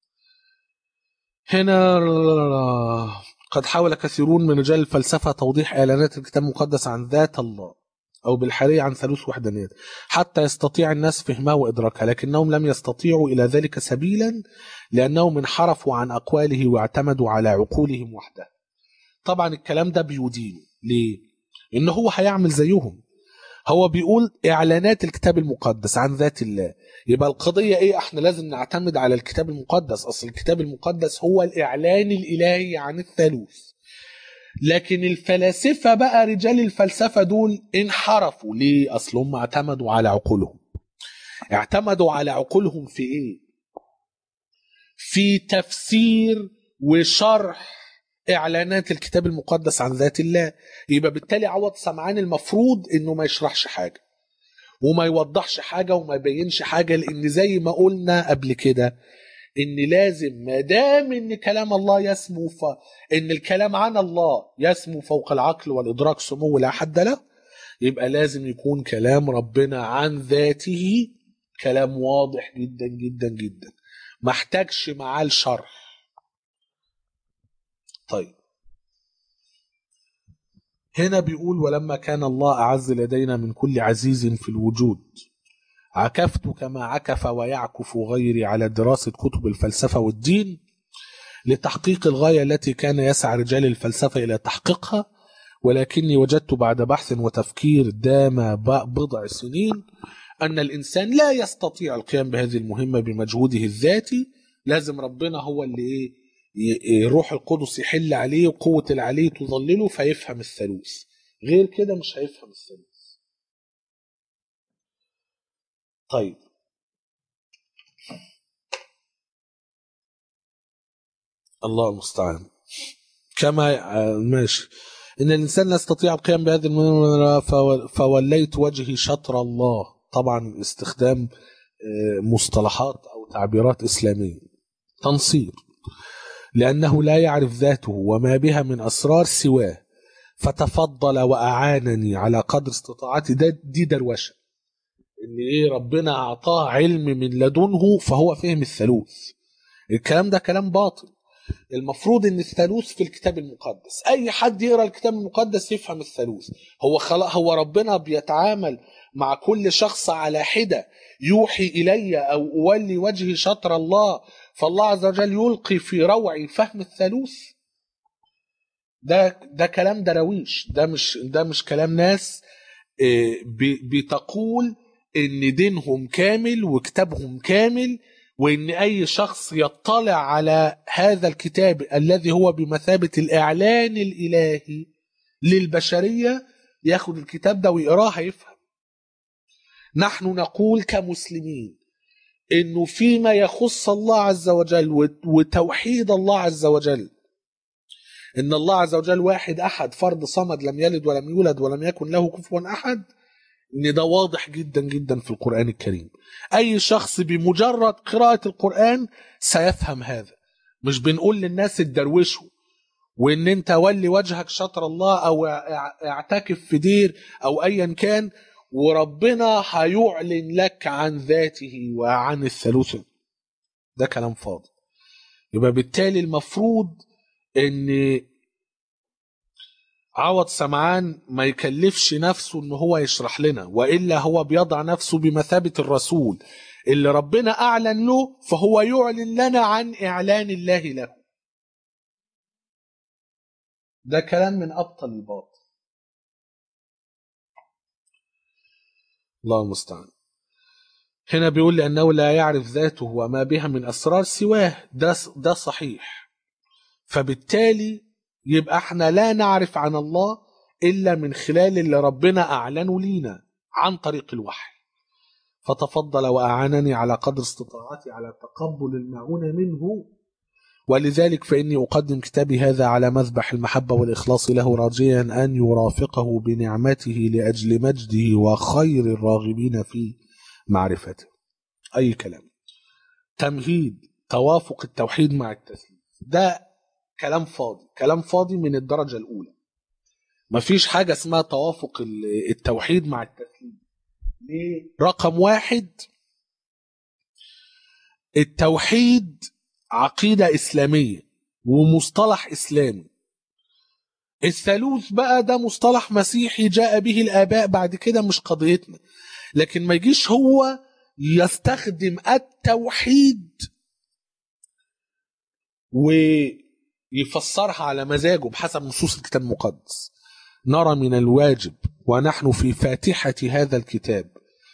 هنا قد حاول كثيرون من رجال الفلسفة توضيح إعلانات الكتاب المقدس عن ذات الله أو بالحرية عن ثالوث وحدانيات حتى يستطيع الناس فهمها وإدراكها لكنهم لم يستطيعوا إلى ذلك سبيلا لأنهم انحرفوا عن أقواله واعتمدوا على عقولهم وحدها طبعا الكلام ده بيدين ليه؟ إن هو هيعمل زيهم هو بيقول إعلانات الكتاب المقدس عن ذات الله يبقى القضية إيه إحنا لازم نعتمد على الكتاب المقدس أصل الكتاب المقدس هو الإعلان الإلهي عن الثالوث لكن الفلاسفة بقى رجال الفلسفة دول انحرفوا ليه أصل هم اعتمدوا على عقولهم اعتمدوا على عقولهم في إيه في تفسير وشرح اعلانات الكتاب المقدس عن ذات الله يبقى بالتالي عوض سمعان المفروض انه ما يشرحش حاجه وما يوضحش حاجه وما يبينش حاجه لان زي ما قلنا قبل كده ان لازم ما دام ان كلام الله يسمو ف... ان الكلام عن الله يسمو فوق العقل والادراك سمو لا حد له يبقى لازم يكون كلام ربنا عن ذاته كلام واضح جدا جدا جدا ما احتاجش معاه الشرح طيب هنا بيقول ولما كان الله أعز لدينا من كل عزيز في الوجود عكفت كما عكف ويعكف غيري على دراسة كتب الفلسفة والدين لتحقيق الغاية التي كان يسعى رجال الفلسفة إلى تحقيقها ولكني وجدت بعد بحث وتفكير دام بضع سنين أن الإنسان لا يستطيع القيام بهذه المهمة بمجهوده الذاتي لازم ربنا هو اللي إيه روح القدس يحل عليه وقوة العلي تظلله فيفهم الثالوث غير كده مش هيفهم الثالوث طيب الله المستعان كما ماشي إن الإنسان لا يستطيع القيام بهذه المهمة فوليت وجهي شطر الله طبعا استخدام مصطلحات أو تعبيرات إسلامية تنصير لأنه لا يعرف ذاته وما بها من أسرار سواه فتفضل وأعانني على قدر استطاعتي ده دي دروشة إن إيه ربنا أعطاه علم من لدنه فهو فهم الثالوث الكلام ده كلام باطل المفروض ان الثالوث في الكتاب المقدس اي حد يقرا الكتاب المقدس يفهم الثالوث هو خلق هو ربنا بيتعامل مع كل شخص على حده يوحي الي او اولي وجهي شطر الله فالله عز وجل يلقي في روعي فهم الثالوث ده ده كلام درويش ده مش ده مش كلام ناس بتقول ان دينهم كامل وكتابهم كامل وان اي شخص يطلع على هذا الكتاب الذي هو بمثابه الاعلان الالهي للبشريه ياخد الكتاب ده ويقراه هيفهم نحن نقول كمسلمين انه فيما يخص الله عز وجل وتوحيد الله عز وجل ان الله عز وجل واحد احد فرد صمد لم يلد ولم يولد ولم يكن له كفوا احد ان ده واضح جدا جدا في القران الكريم اي شخص بمجرد قراءه القران سيفهم هذا مش بنقول للناس اتدروشوا وان انت ولي وجهك شطر الله او اعتكف في دير او ايا كان وربنا هيعلن لك عن ذاته وعن الثالوث ده كلام فاضي يبقى بالتالي المفروض ان عوض سمعان ما يكلفش نفسه ان هو يشرح لنا والا هو بيضع نفسه بمثابه الرسول اللي ربنا اعلن له فهو يعلن لنا عن اعلان الله له ده كلام من ابطل الباطل الله المستعان هنا بيقول لأنه لا يعرف ذاته وما بها من أسرار سواه ده, ده صحيح فبالتالي يبقى احنا لا نعرف عن الله إلا من خلال اللي ربنا أعلنه لينا عن طريق الوحي فتفضل وأعانني على قدر استطاعتي على تقبل المعونة منه ولذلك فإني أقدم كتابي هذا على مذبح المحبة والإخلاص له راجيا أن يرافقه بنعمته لأجل مجده وخير الراغبين في معرفته أي كلام تمهيد توافق التوحيد مع التسليم ده كلام فاضي كلام فاضي من الدرجة الأولى مفيش حاجة اسمها توافق التوحيد مع التسليم ليه؟ رقم واحد التوحيد عقيدة إسلامية ومصطلح إسلامي الثالوث بقى ده مصطلح مسيحي جاء به الآباء بعد كده مش قضيتنا لكن ما يجيش هو يستخدم التوحيد ويفسرها على مزاجه بحسب نصوص الكتاب المقدس نرى من الواجب ونحن في فاتحة هذا الكتاب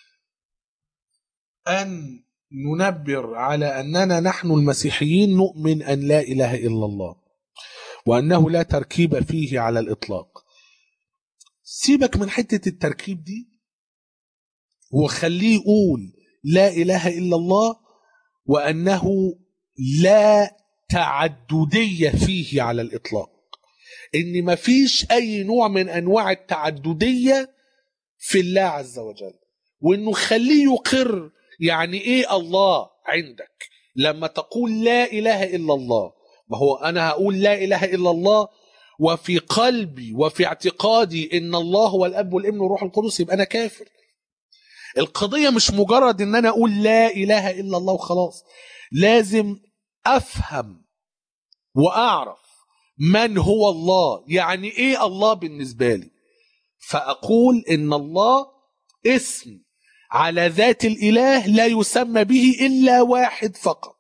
أن ننبر على أننا نحن المسيحيين نؤمن أن لا إله إلا الله وأنه لا تركيب فيه على الإطلاق سيبك من حتة التركيب دي وخليه يقول لا إله إلا الله وأنه لا تعددية فيه على الإطلاق إن مفيش أي نوع من أنواع التعددية في الله عز وجل وإنه خليه يقر يعني إيه الله عندك لما تقول لا إله إلا الله ما هو أنا هقول لا إله إلا الله وفي قلبي وفي اعتقادي ان الله هو الاب والابن والروح القدس يبقى انا كافر القضيه مش مجرد ان انا اقول لا اله الا الله وخلاص لازم افهم واعرف من هو الله يعني ايه الله بالنسبه لي فاقول ان الله اسم على ذات الاله لا يسمى به الا واحد فقط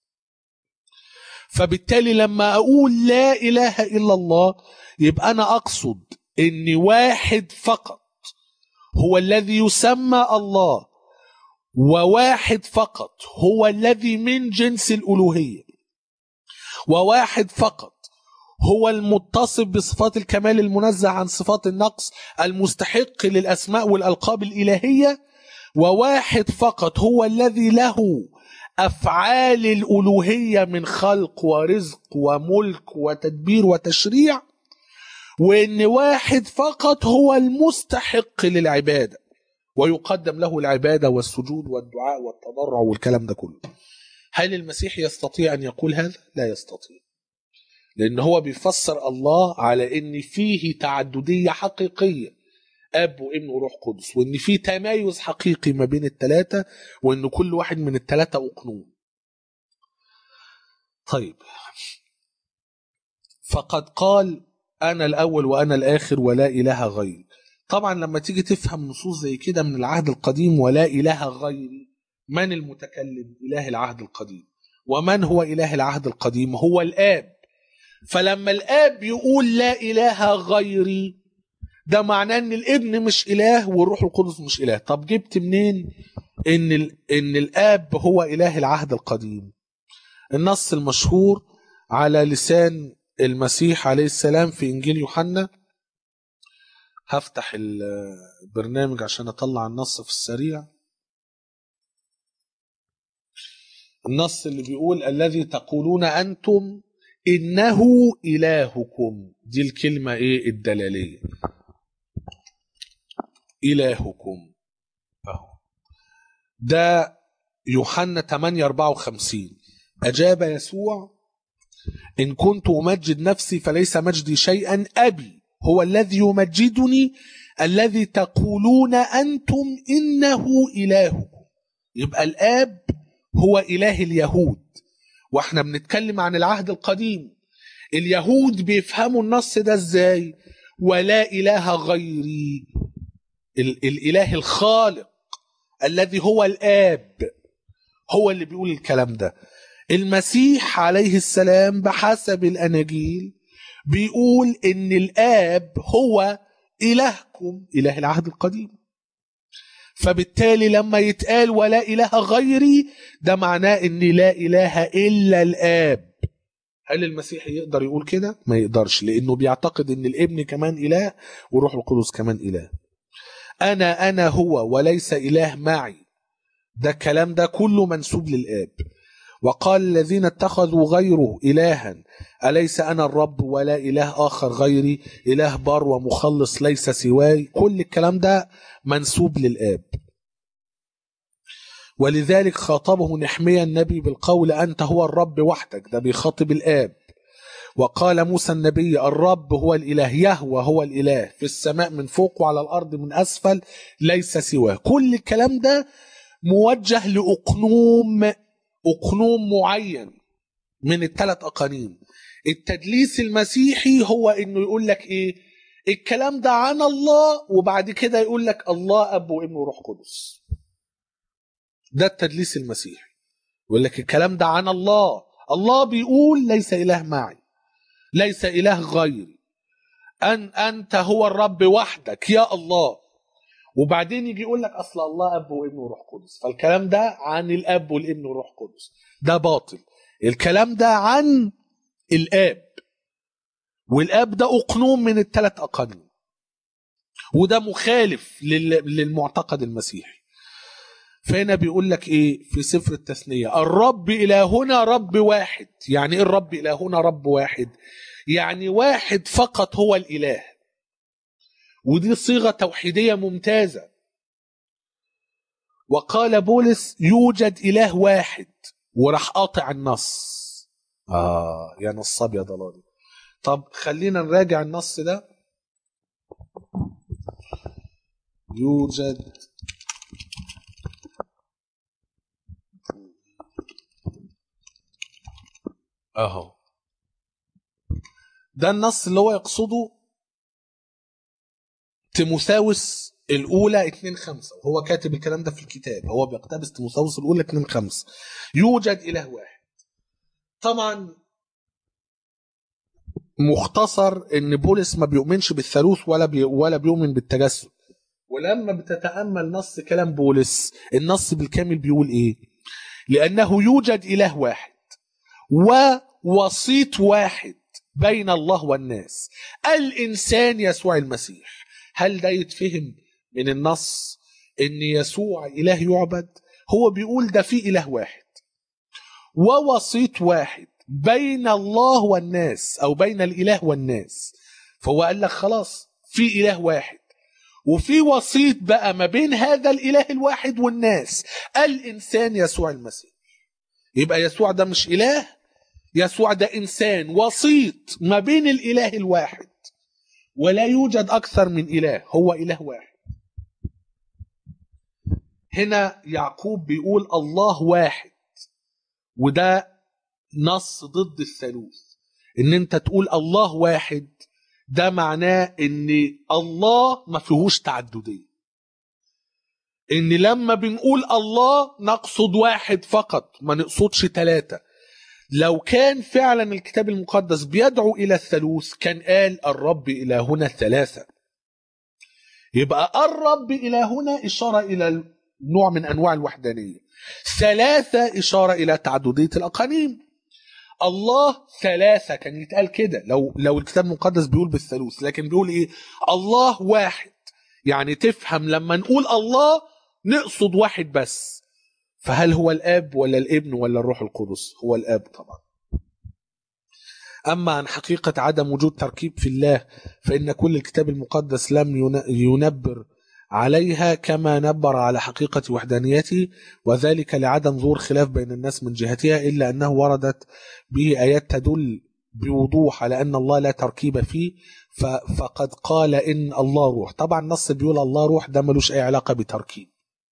فبالتالي لما اقول لا اله الا الله يبقى انا اقصد ان واحد فقط هو الذي يسمى الله وواحد فقط هو الذي من جنس الالوهيه وواحد فقط هو المتصف بصفات الكمال المنزه عن صفات النقص المستحق للاسماء والالقاب الالهيه وواحد فقط هو الذي له افعال الالوهيه من خلق ورزق وملك وتدبير وتشريع وان واحد فقط هو المستحق للعباده ويقدم له العباده والسجود والدعاء والتضرع والكلام ده كله هل المسيح يستطيع ان يقول هذا لا يستطيع لان هو بيفسر الله على ان فيه تعدديه حقيقيه اب وابن وروح قدس وان في تمايز حقيقي ما بين الثلاثه وان كل واحد من الثلاثه اقنوم طيب فقد قال انا الاول وانا الاخر ولا اله غيري طبعا لما تيجي تفهم نصوص زي كده من العهد القديم ولا اله غيري من المتكلم اله العهد القديم ومن هو اله العهد القديم هو الاب فلما الاب يقول لا اله غيري ده معناه ان الابن مش اله والروح القدس مش اله طب جبت منين ان ال... ان الاب هو اله العهد القديم النص المشهور على لسان المسيح عليه السلام في انجيل يوحنا هفتح البرنامج عشان اطلع النص في السريع النص اللي بيقول الذي تقولون انتم انه الهكم دي الكلمه ايه الدلاليه إلهكم أهو ده يوحنا 8 54 أجاب يسوع إن كنت أمجد نفسي فليس مجدي شيئا أبي هو الذي يمجدني الذي تقولون أنتم إنه إلهكم يبقى الآب هو إله اليهود واحنا بنتكلم عن العهد القديم اليهود بيفهموا النص ده ازاي ولا إله غيري الاله الخالق الذي هو الاب هو اللي بيقول الكلام ده المسيح عليه السلام بحسب الاناجيل بيقول ان الاب هو الهكم اله العهد القديم فبالتالي لما يتقال ولا اله غيري ده معناه ان لا اله الا الاب هل المسيح يقدر يقول كده ما يقدرش لانه بيعتقد ان الابن كمان اله وروح القدس كمان اله أنا أنا هو وليس إله معي ده الكلام ده كله منسوب للآب وقال الذين اتخذوا غيره إلها أليس أنا الرب ولا إله آخر غيري إله بار ومخلص ليس سواي كل الكلام ده منسوب للآب ولذلك خاطبه نحميا النبي بالقول أنت هو الرب وحدك ده بيخاطب الآب وقال موسى النبي الرب هو الإله يهوى هو الإله في السماء من فوق وعلى الأرض من أسفل ليس سواه كل الكلام ده موجه لأقنوم أقنوم معين من الثلاث أقانيم التدليس المسيحي هو إنه يقول لك إيه الكلام ده عن الله وبعد كده يقول لك الله أب وابن وروح قدس ده التدليس المسيحي يقول لك الكلام ده عن الله الله بيقول ليس إله معي ليس إله غيري أن أنت هو الرب وحدك يا الله وبعدين يجي يقول لك أصل الله أب وابن وروح قدس فالكلام ده عن الأب والابن وروح قدس ده باطل الكلام ده عن الآب والآب ده أقنوم من الثلاث أقانيم وده مخالف للمعتقد المسيحي فهنا بيقول لك ايه في سفر التثنية الرب إلهنا رب واحد يعني ايه الرب إلهنا رب واحد يعني واحد فقط هو الإله ودي صيغة توحيدية ممتازة وقال بولس يوجد إله واحد وراح قاطع النص آه يا نصاب يا ضلالي طب خلينا نراجع النص ده يوجد اهو ده النص اللي هو يقصده تيموثاوس الاولى 2 5 وهو كاتب الكلام ده في الكتاب هو بيقتبس تيموثاوس الاولى 2 5 يوجد اله واحد طبعا مختصر ان بولس ما بيؤمنش بالثالوث ولا بي ولا بيؤمن بالتجسد ولما بتتامل نص كلام بولس النص بالكامل بيقول ايه لانه يوجد اله واحد ووسيط واحد بين الله والناس الانسان يسوع المسيح هل ده يتفهم من النص ان يسوع اله يعبد هو بيقول ده في اله واحد ووسيط واحد بين الله والناس او بين الاله والناس فهو قال لك خلاص في اله واحد وفي وسيط بقى ما بين هذا الاله الواحد والناس الانسان يسوع المسيح يبقى يسوع ده مش اله يسوع ده انسان وسيط ما بين الاله الواحد ولا يوجد اكثر من اله هو اله واحد هنا يعقوب بيقول الله واحد وده نص ضد الثالوث ان انت تقول الله واحد ده معناه ان الله ما فيهوش تعدديه ان لما بنقول الله نقصد واحد فقط ما نقصدش ثلاثه لو كان فعلا الكتاب المقدس بيدعو الى الثالوث كان قال الرب الهنا ثلاثه يبقى الرب الهنا اشاره الى نوع من انواع الوحدانيه ثلاثه اشاره الى تعدديه الاقانيم الله ثلاثه كان يتقال كده لو لو الكتاب المقدس بيقول بالثالوث لكن بيقول ايه الله واحد يعني تفهم لما نقول الله نقصد واحد بس فهل هو الاب ولا الابن ولا الروح القدس هو الاب طبعا اما عن حقيقه عدم وجود تركيب في الله فان كل الكتاب المقدس لم ينبر عليها كما نبر على حقيقة وحدانيته وذلك لعدم ظهور خلاف بين الناس من جهتها إلا أنه وردت به آيات تدل بوضوح على أن الله لا تركيب فيه فقد قال إن الله روح طبعا النص بيقول الله روح ده ملوش أي علاقة بتركيب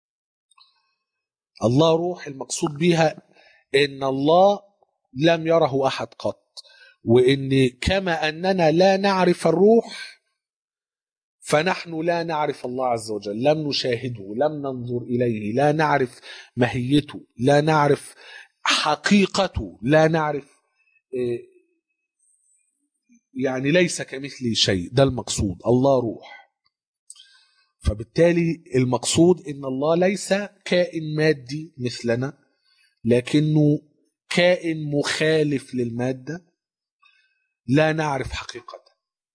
الله روح المقصود بها إن الله لم يره أحد قط وإن كما أننا لا نعرف الروح فنحن لا نعرف الله عز وجل لم نشاهده لم ننظر إليه لا نعرف ماهيته لا نعرف حقيقته لا نعرف يعني ليس كمثله شيء ده المقصود الله روح فبالتالي المقصود ان الله ليس كائن مادي مثلنا لكنه كائن مخالف للماده لا نعرف حقيقته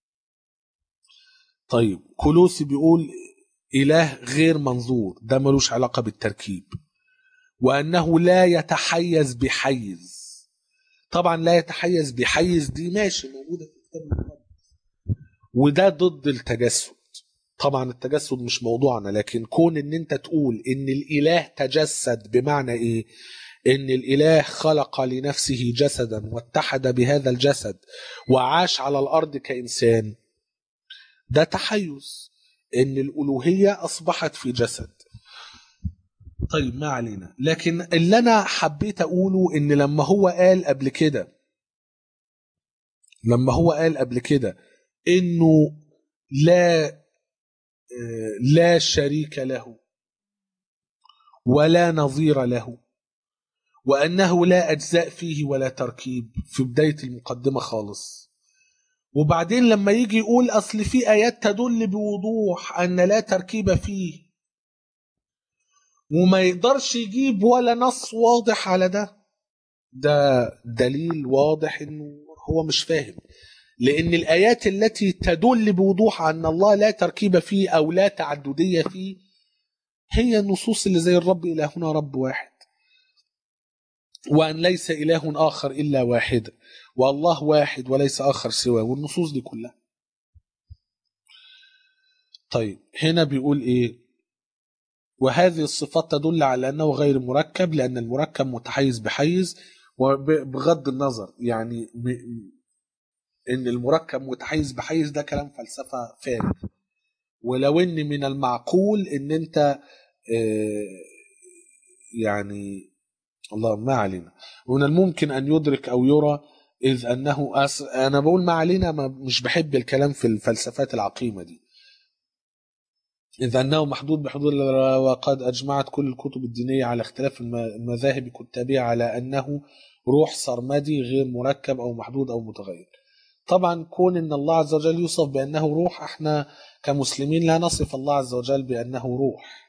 طيب كولوسي بيقول إله غير منظور ده ملوش علاقة بالتركيب وأنه لا يتحيز بحيز طبعا لا يتحيز بحيز دي ماشي موجودة في الكتاب المقدس وده ضد التجسد طبعا التجسد مش موضوعنا لكن كون ان انت تقول ان الاله تجسد بمعنى ايه ان الاله خلق لنفسه جسدا واتحد بهذا الجسد وعاش على الارض كانسان ده تحيز ان الالوهيه اصبحت في جسد طيب ما علينا لكن اللي انا حبيت اقوله ان لما هو قال قبل كده لما هو قال قبل كده انه لا لا شريك له ولا نظير له وانه لا اجزاء فيه ولا تركيب في بدايه المقدمه خالص وبعدين لما يجي يقول اصل في ايات تدل بوضوح ان لا تركيب فيه وما يقدرش يجيب ولا نص واضح على ده ده دليل واضح انه هو مش فاهم لان الايات التي تدل بوضوح ان الله لا تركيب فيه او لا تعدديه فيه هي النصوص اللي زي الرب الهنا رب واحد وان ليس اله اخر الا واحد والله واحد وليس اخر سواه والنصوص دي كلها طيب هنا بيقول ايه وهذه الصفات تدل على انه غير مركب لان المركب متحيز بحيز وبغض النظر يعني ان المركب متحيز بحيز ده كلام فلسفه فارغ ولو ان من المعقول ان انت آه، يعني الله ما علينا ومن الممكن ان يدرك او يرى اذ انه أس... انا بقول ما علينا ما مش بحب الكلام في الفلسفات العقيمه دي إذ أنه محدود بحدود الله وقد أجمعت كل الكتب الدينية على اختلاف الم- المذاهب كتابها على أنه روح سرمدي غير مركب أو محدود أو متغير طبعا كون أن الله عز وجل يوصف بأنه روح احنا كمسلمين لا نصف الله عز وجل بأنه روح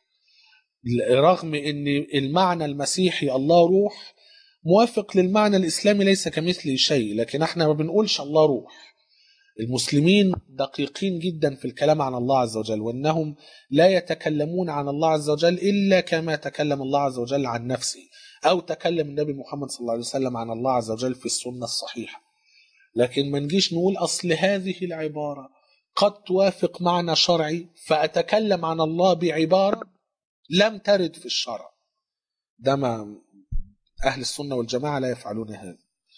رغم أن المعنى المسيحي الله روح موافق للمعنى الإسلامي ليس كمثله شيء لكن احنا ما بنقولش الله روح المسلمين دقيقين جدا في الكلام عن الله عز وجل وانهم لا يتكلمون عن الله عز وجل الا كما تكلم الله عز وجل عن نفسه او تكلم النبي محمد صلى الله عليه وسلم عن الله عز وجل في السنه الصحيحه لكن ما نجيش نقول اصل هذه العباره قد توافق معنى شرعي فاتكلم عن الله بعباره لم ترد في الشرع ده ما اهل السنه والجماعه لا يفعلون هذا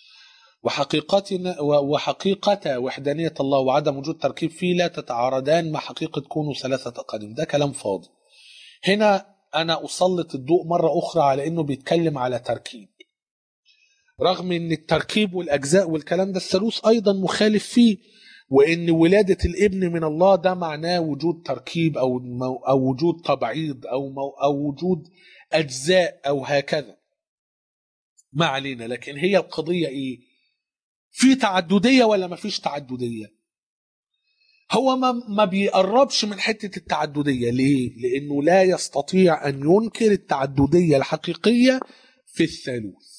وحقيقتنا وحقيقة وحدانية الله وعدم وجود تركيب فيه لا تتعارضان مع حقيقة كونه ثلاثة قدم ده كلام فاضي هنا أنا أسلط الضوء مرة أخرى على أنه بيتكلم على تركيب رغم أن التركيب والأجزاء والكلام ده الثالوث أيضا مخالف فيه وأن ولادة الابن من الله ده معناه وجود تركيب أو, أو وجود تبعيض أو, أو وجود أجزاء أو هكذا ما علينا لكن هي القضية إيه في تعددية ولا ما فيش تعددية هو ما, ما بيقربش من حتة التعددية ليه لأنه لا يستطيع أن ينكر التعددية الحقيقية في الثالوث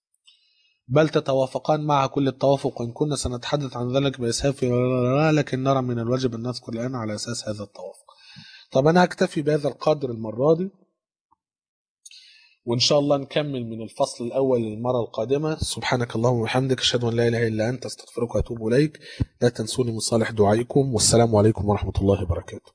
بل تتوافقان مع كل التوافق وإن كنا سنتحدث عن ذلك بإسهاف لكن نرى من الواجب أن نذكر الآن على أساس هذا التوافق طب أنا هكتفي بهذا القدر المرة دي وإن شاء الله نكمل من الفصل الأول للمرة القادمة سبحانك اللهم وبحمدك أشهد أن لا إله إلا أنت أستغفرك وأتوب إليك لا تنسوني من صالح دعائكم والسلام عليكم ورحمة الله وبركاته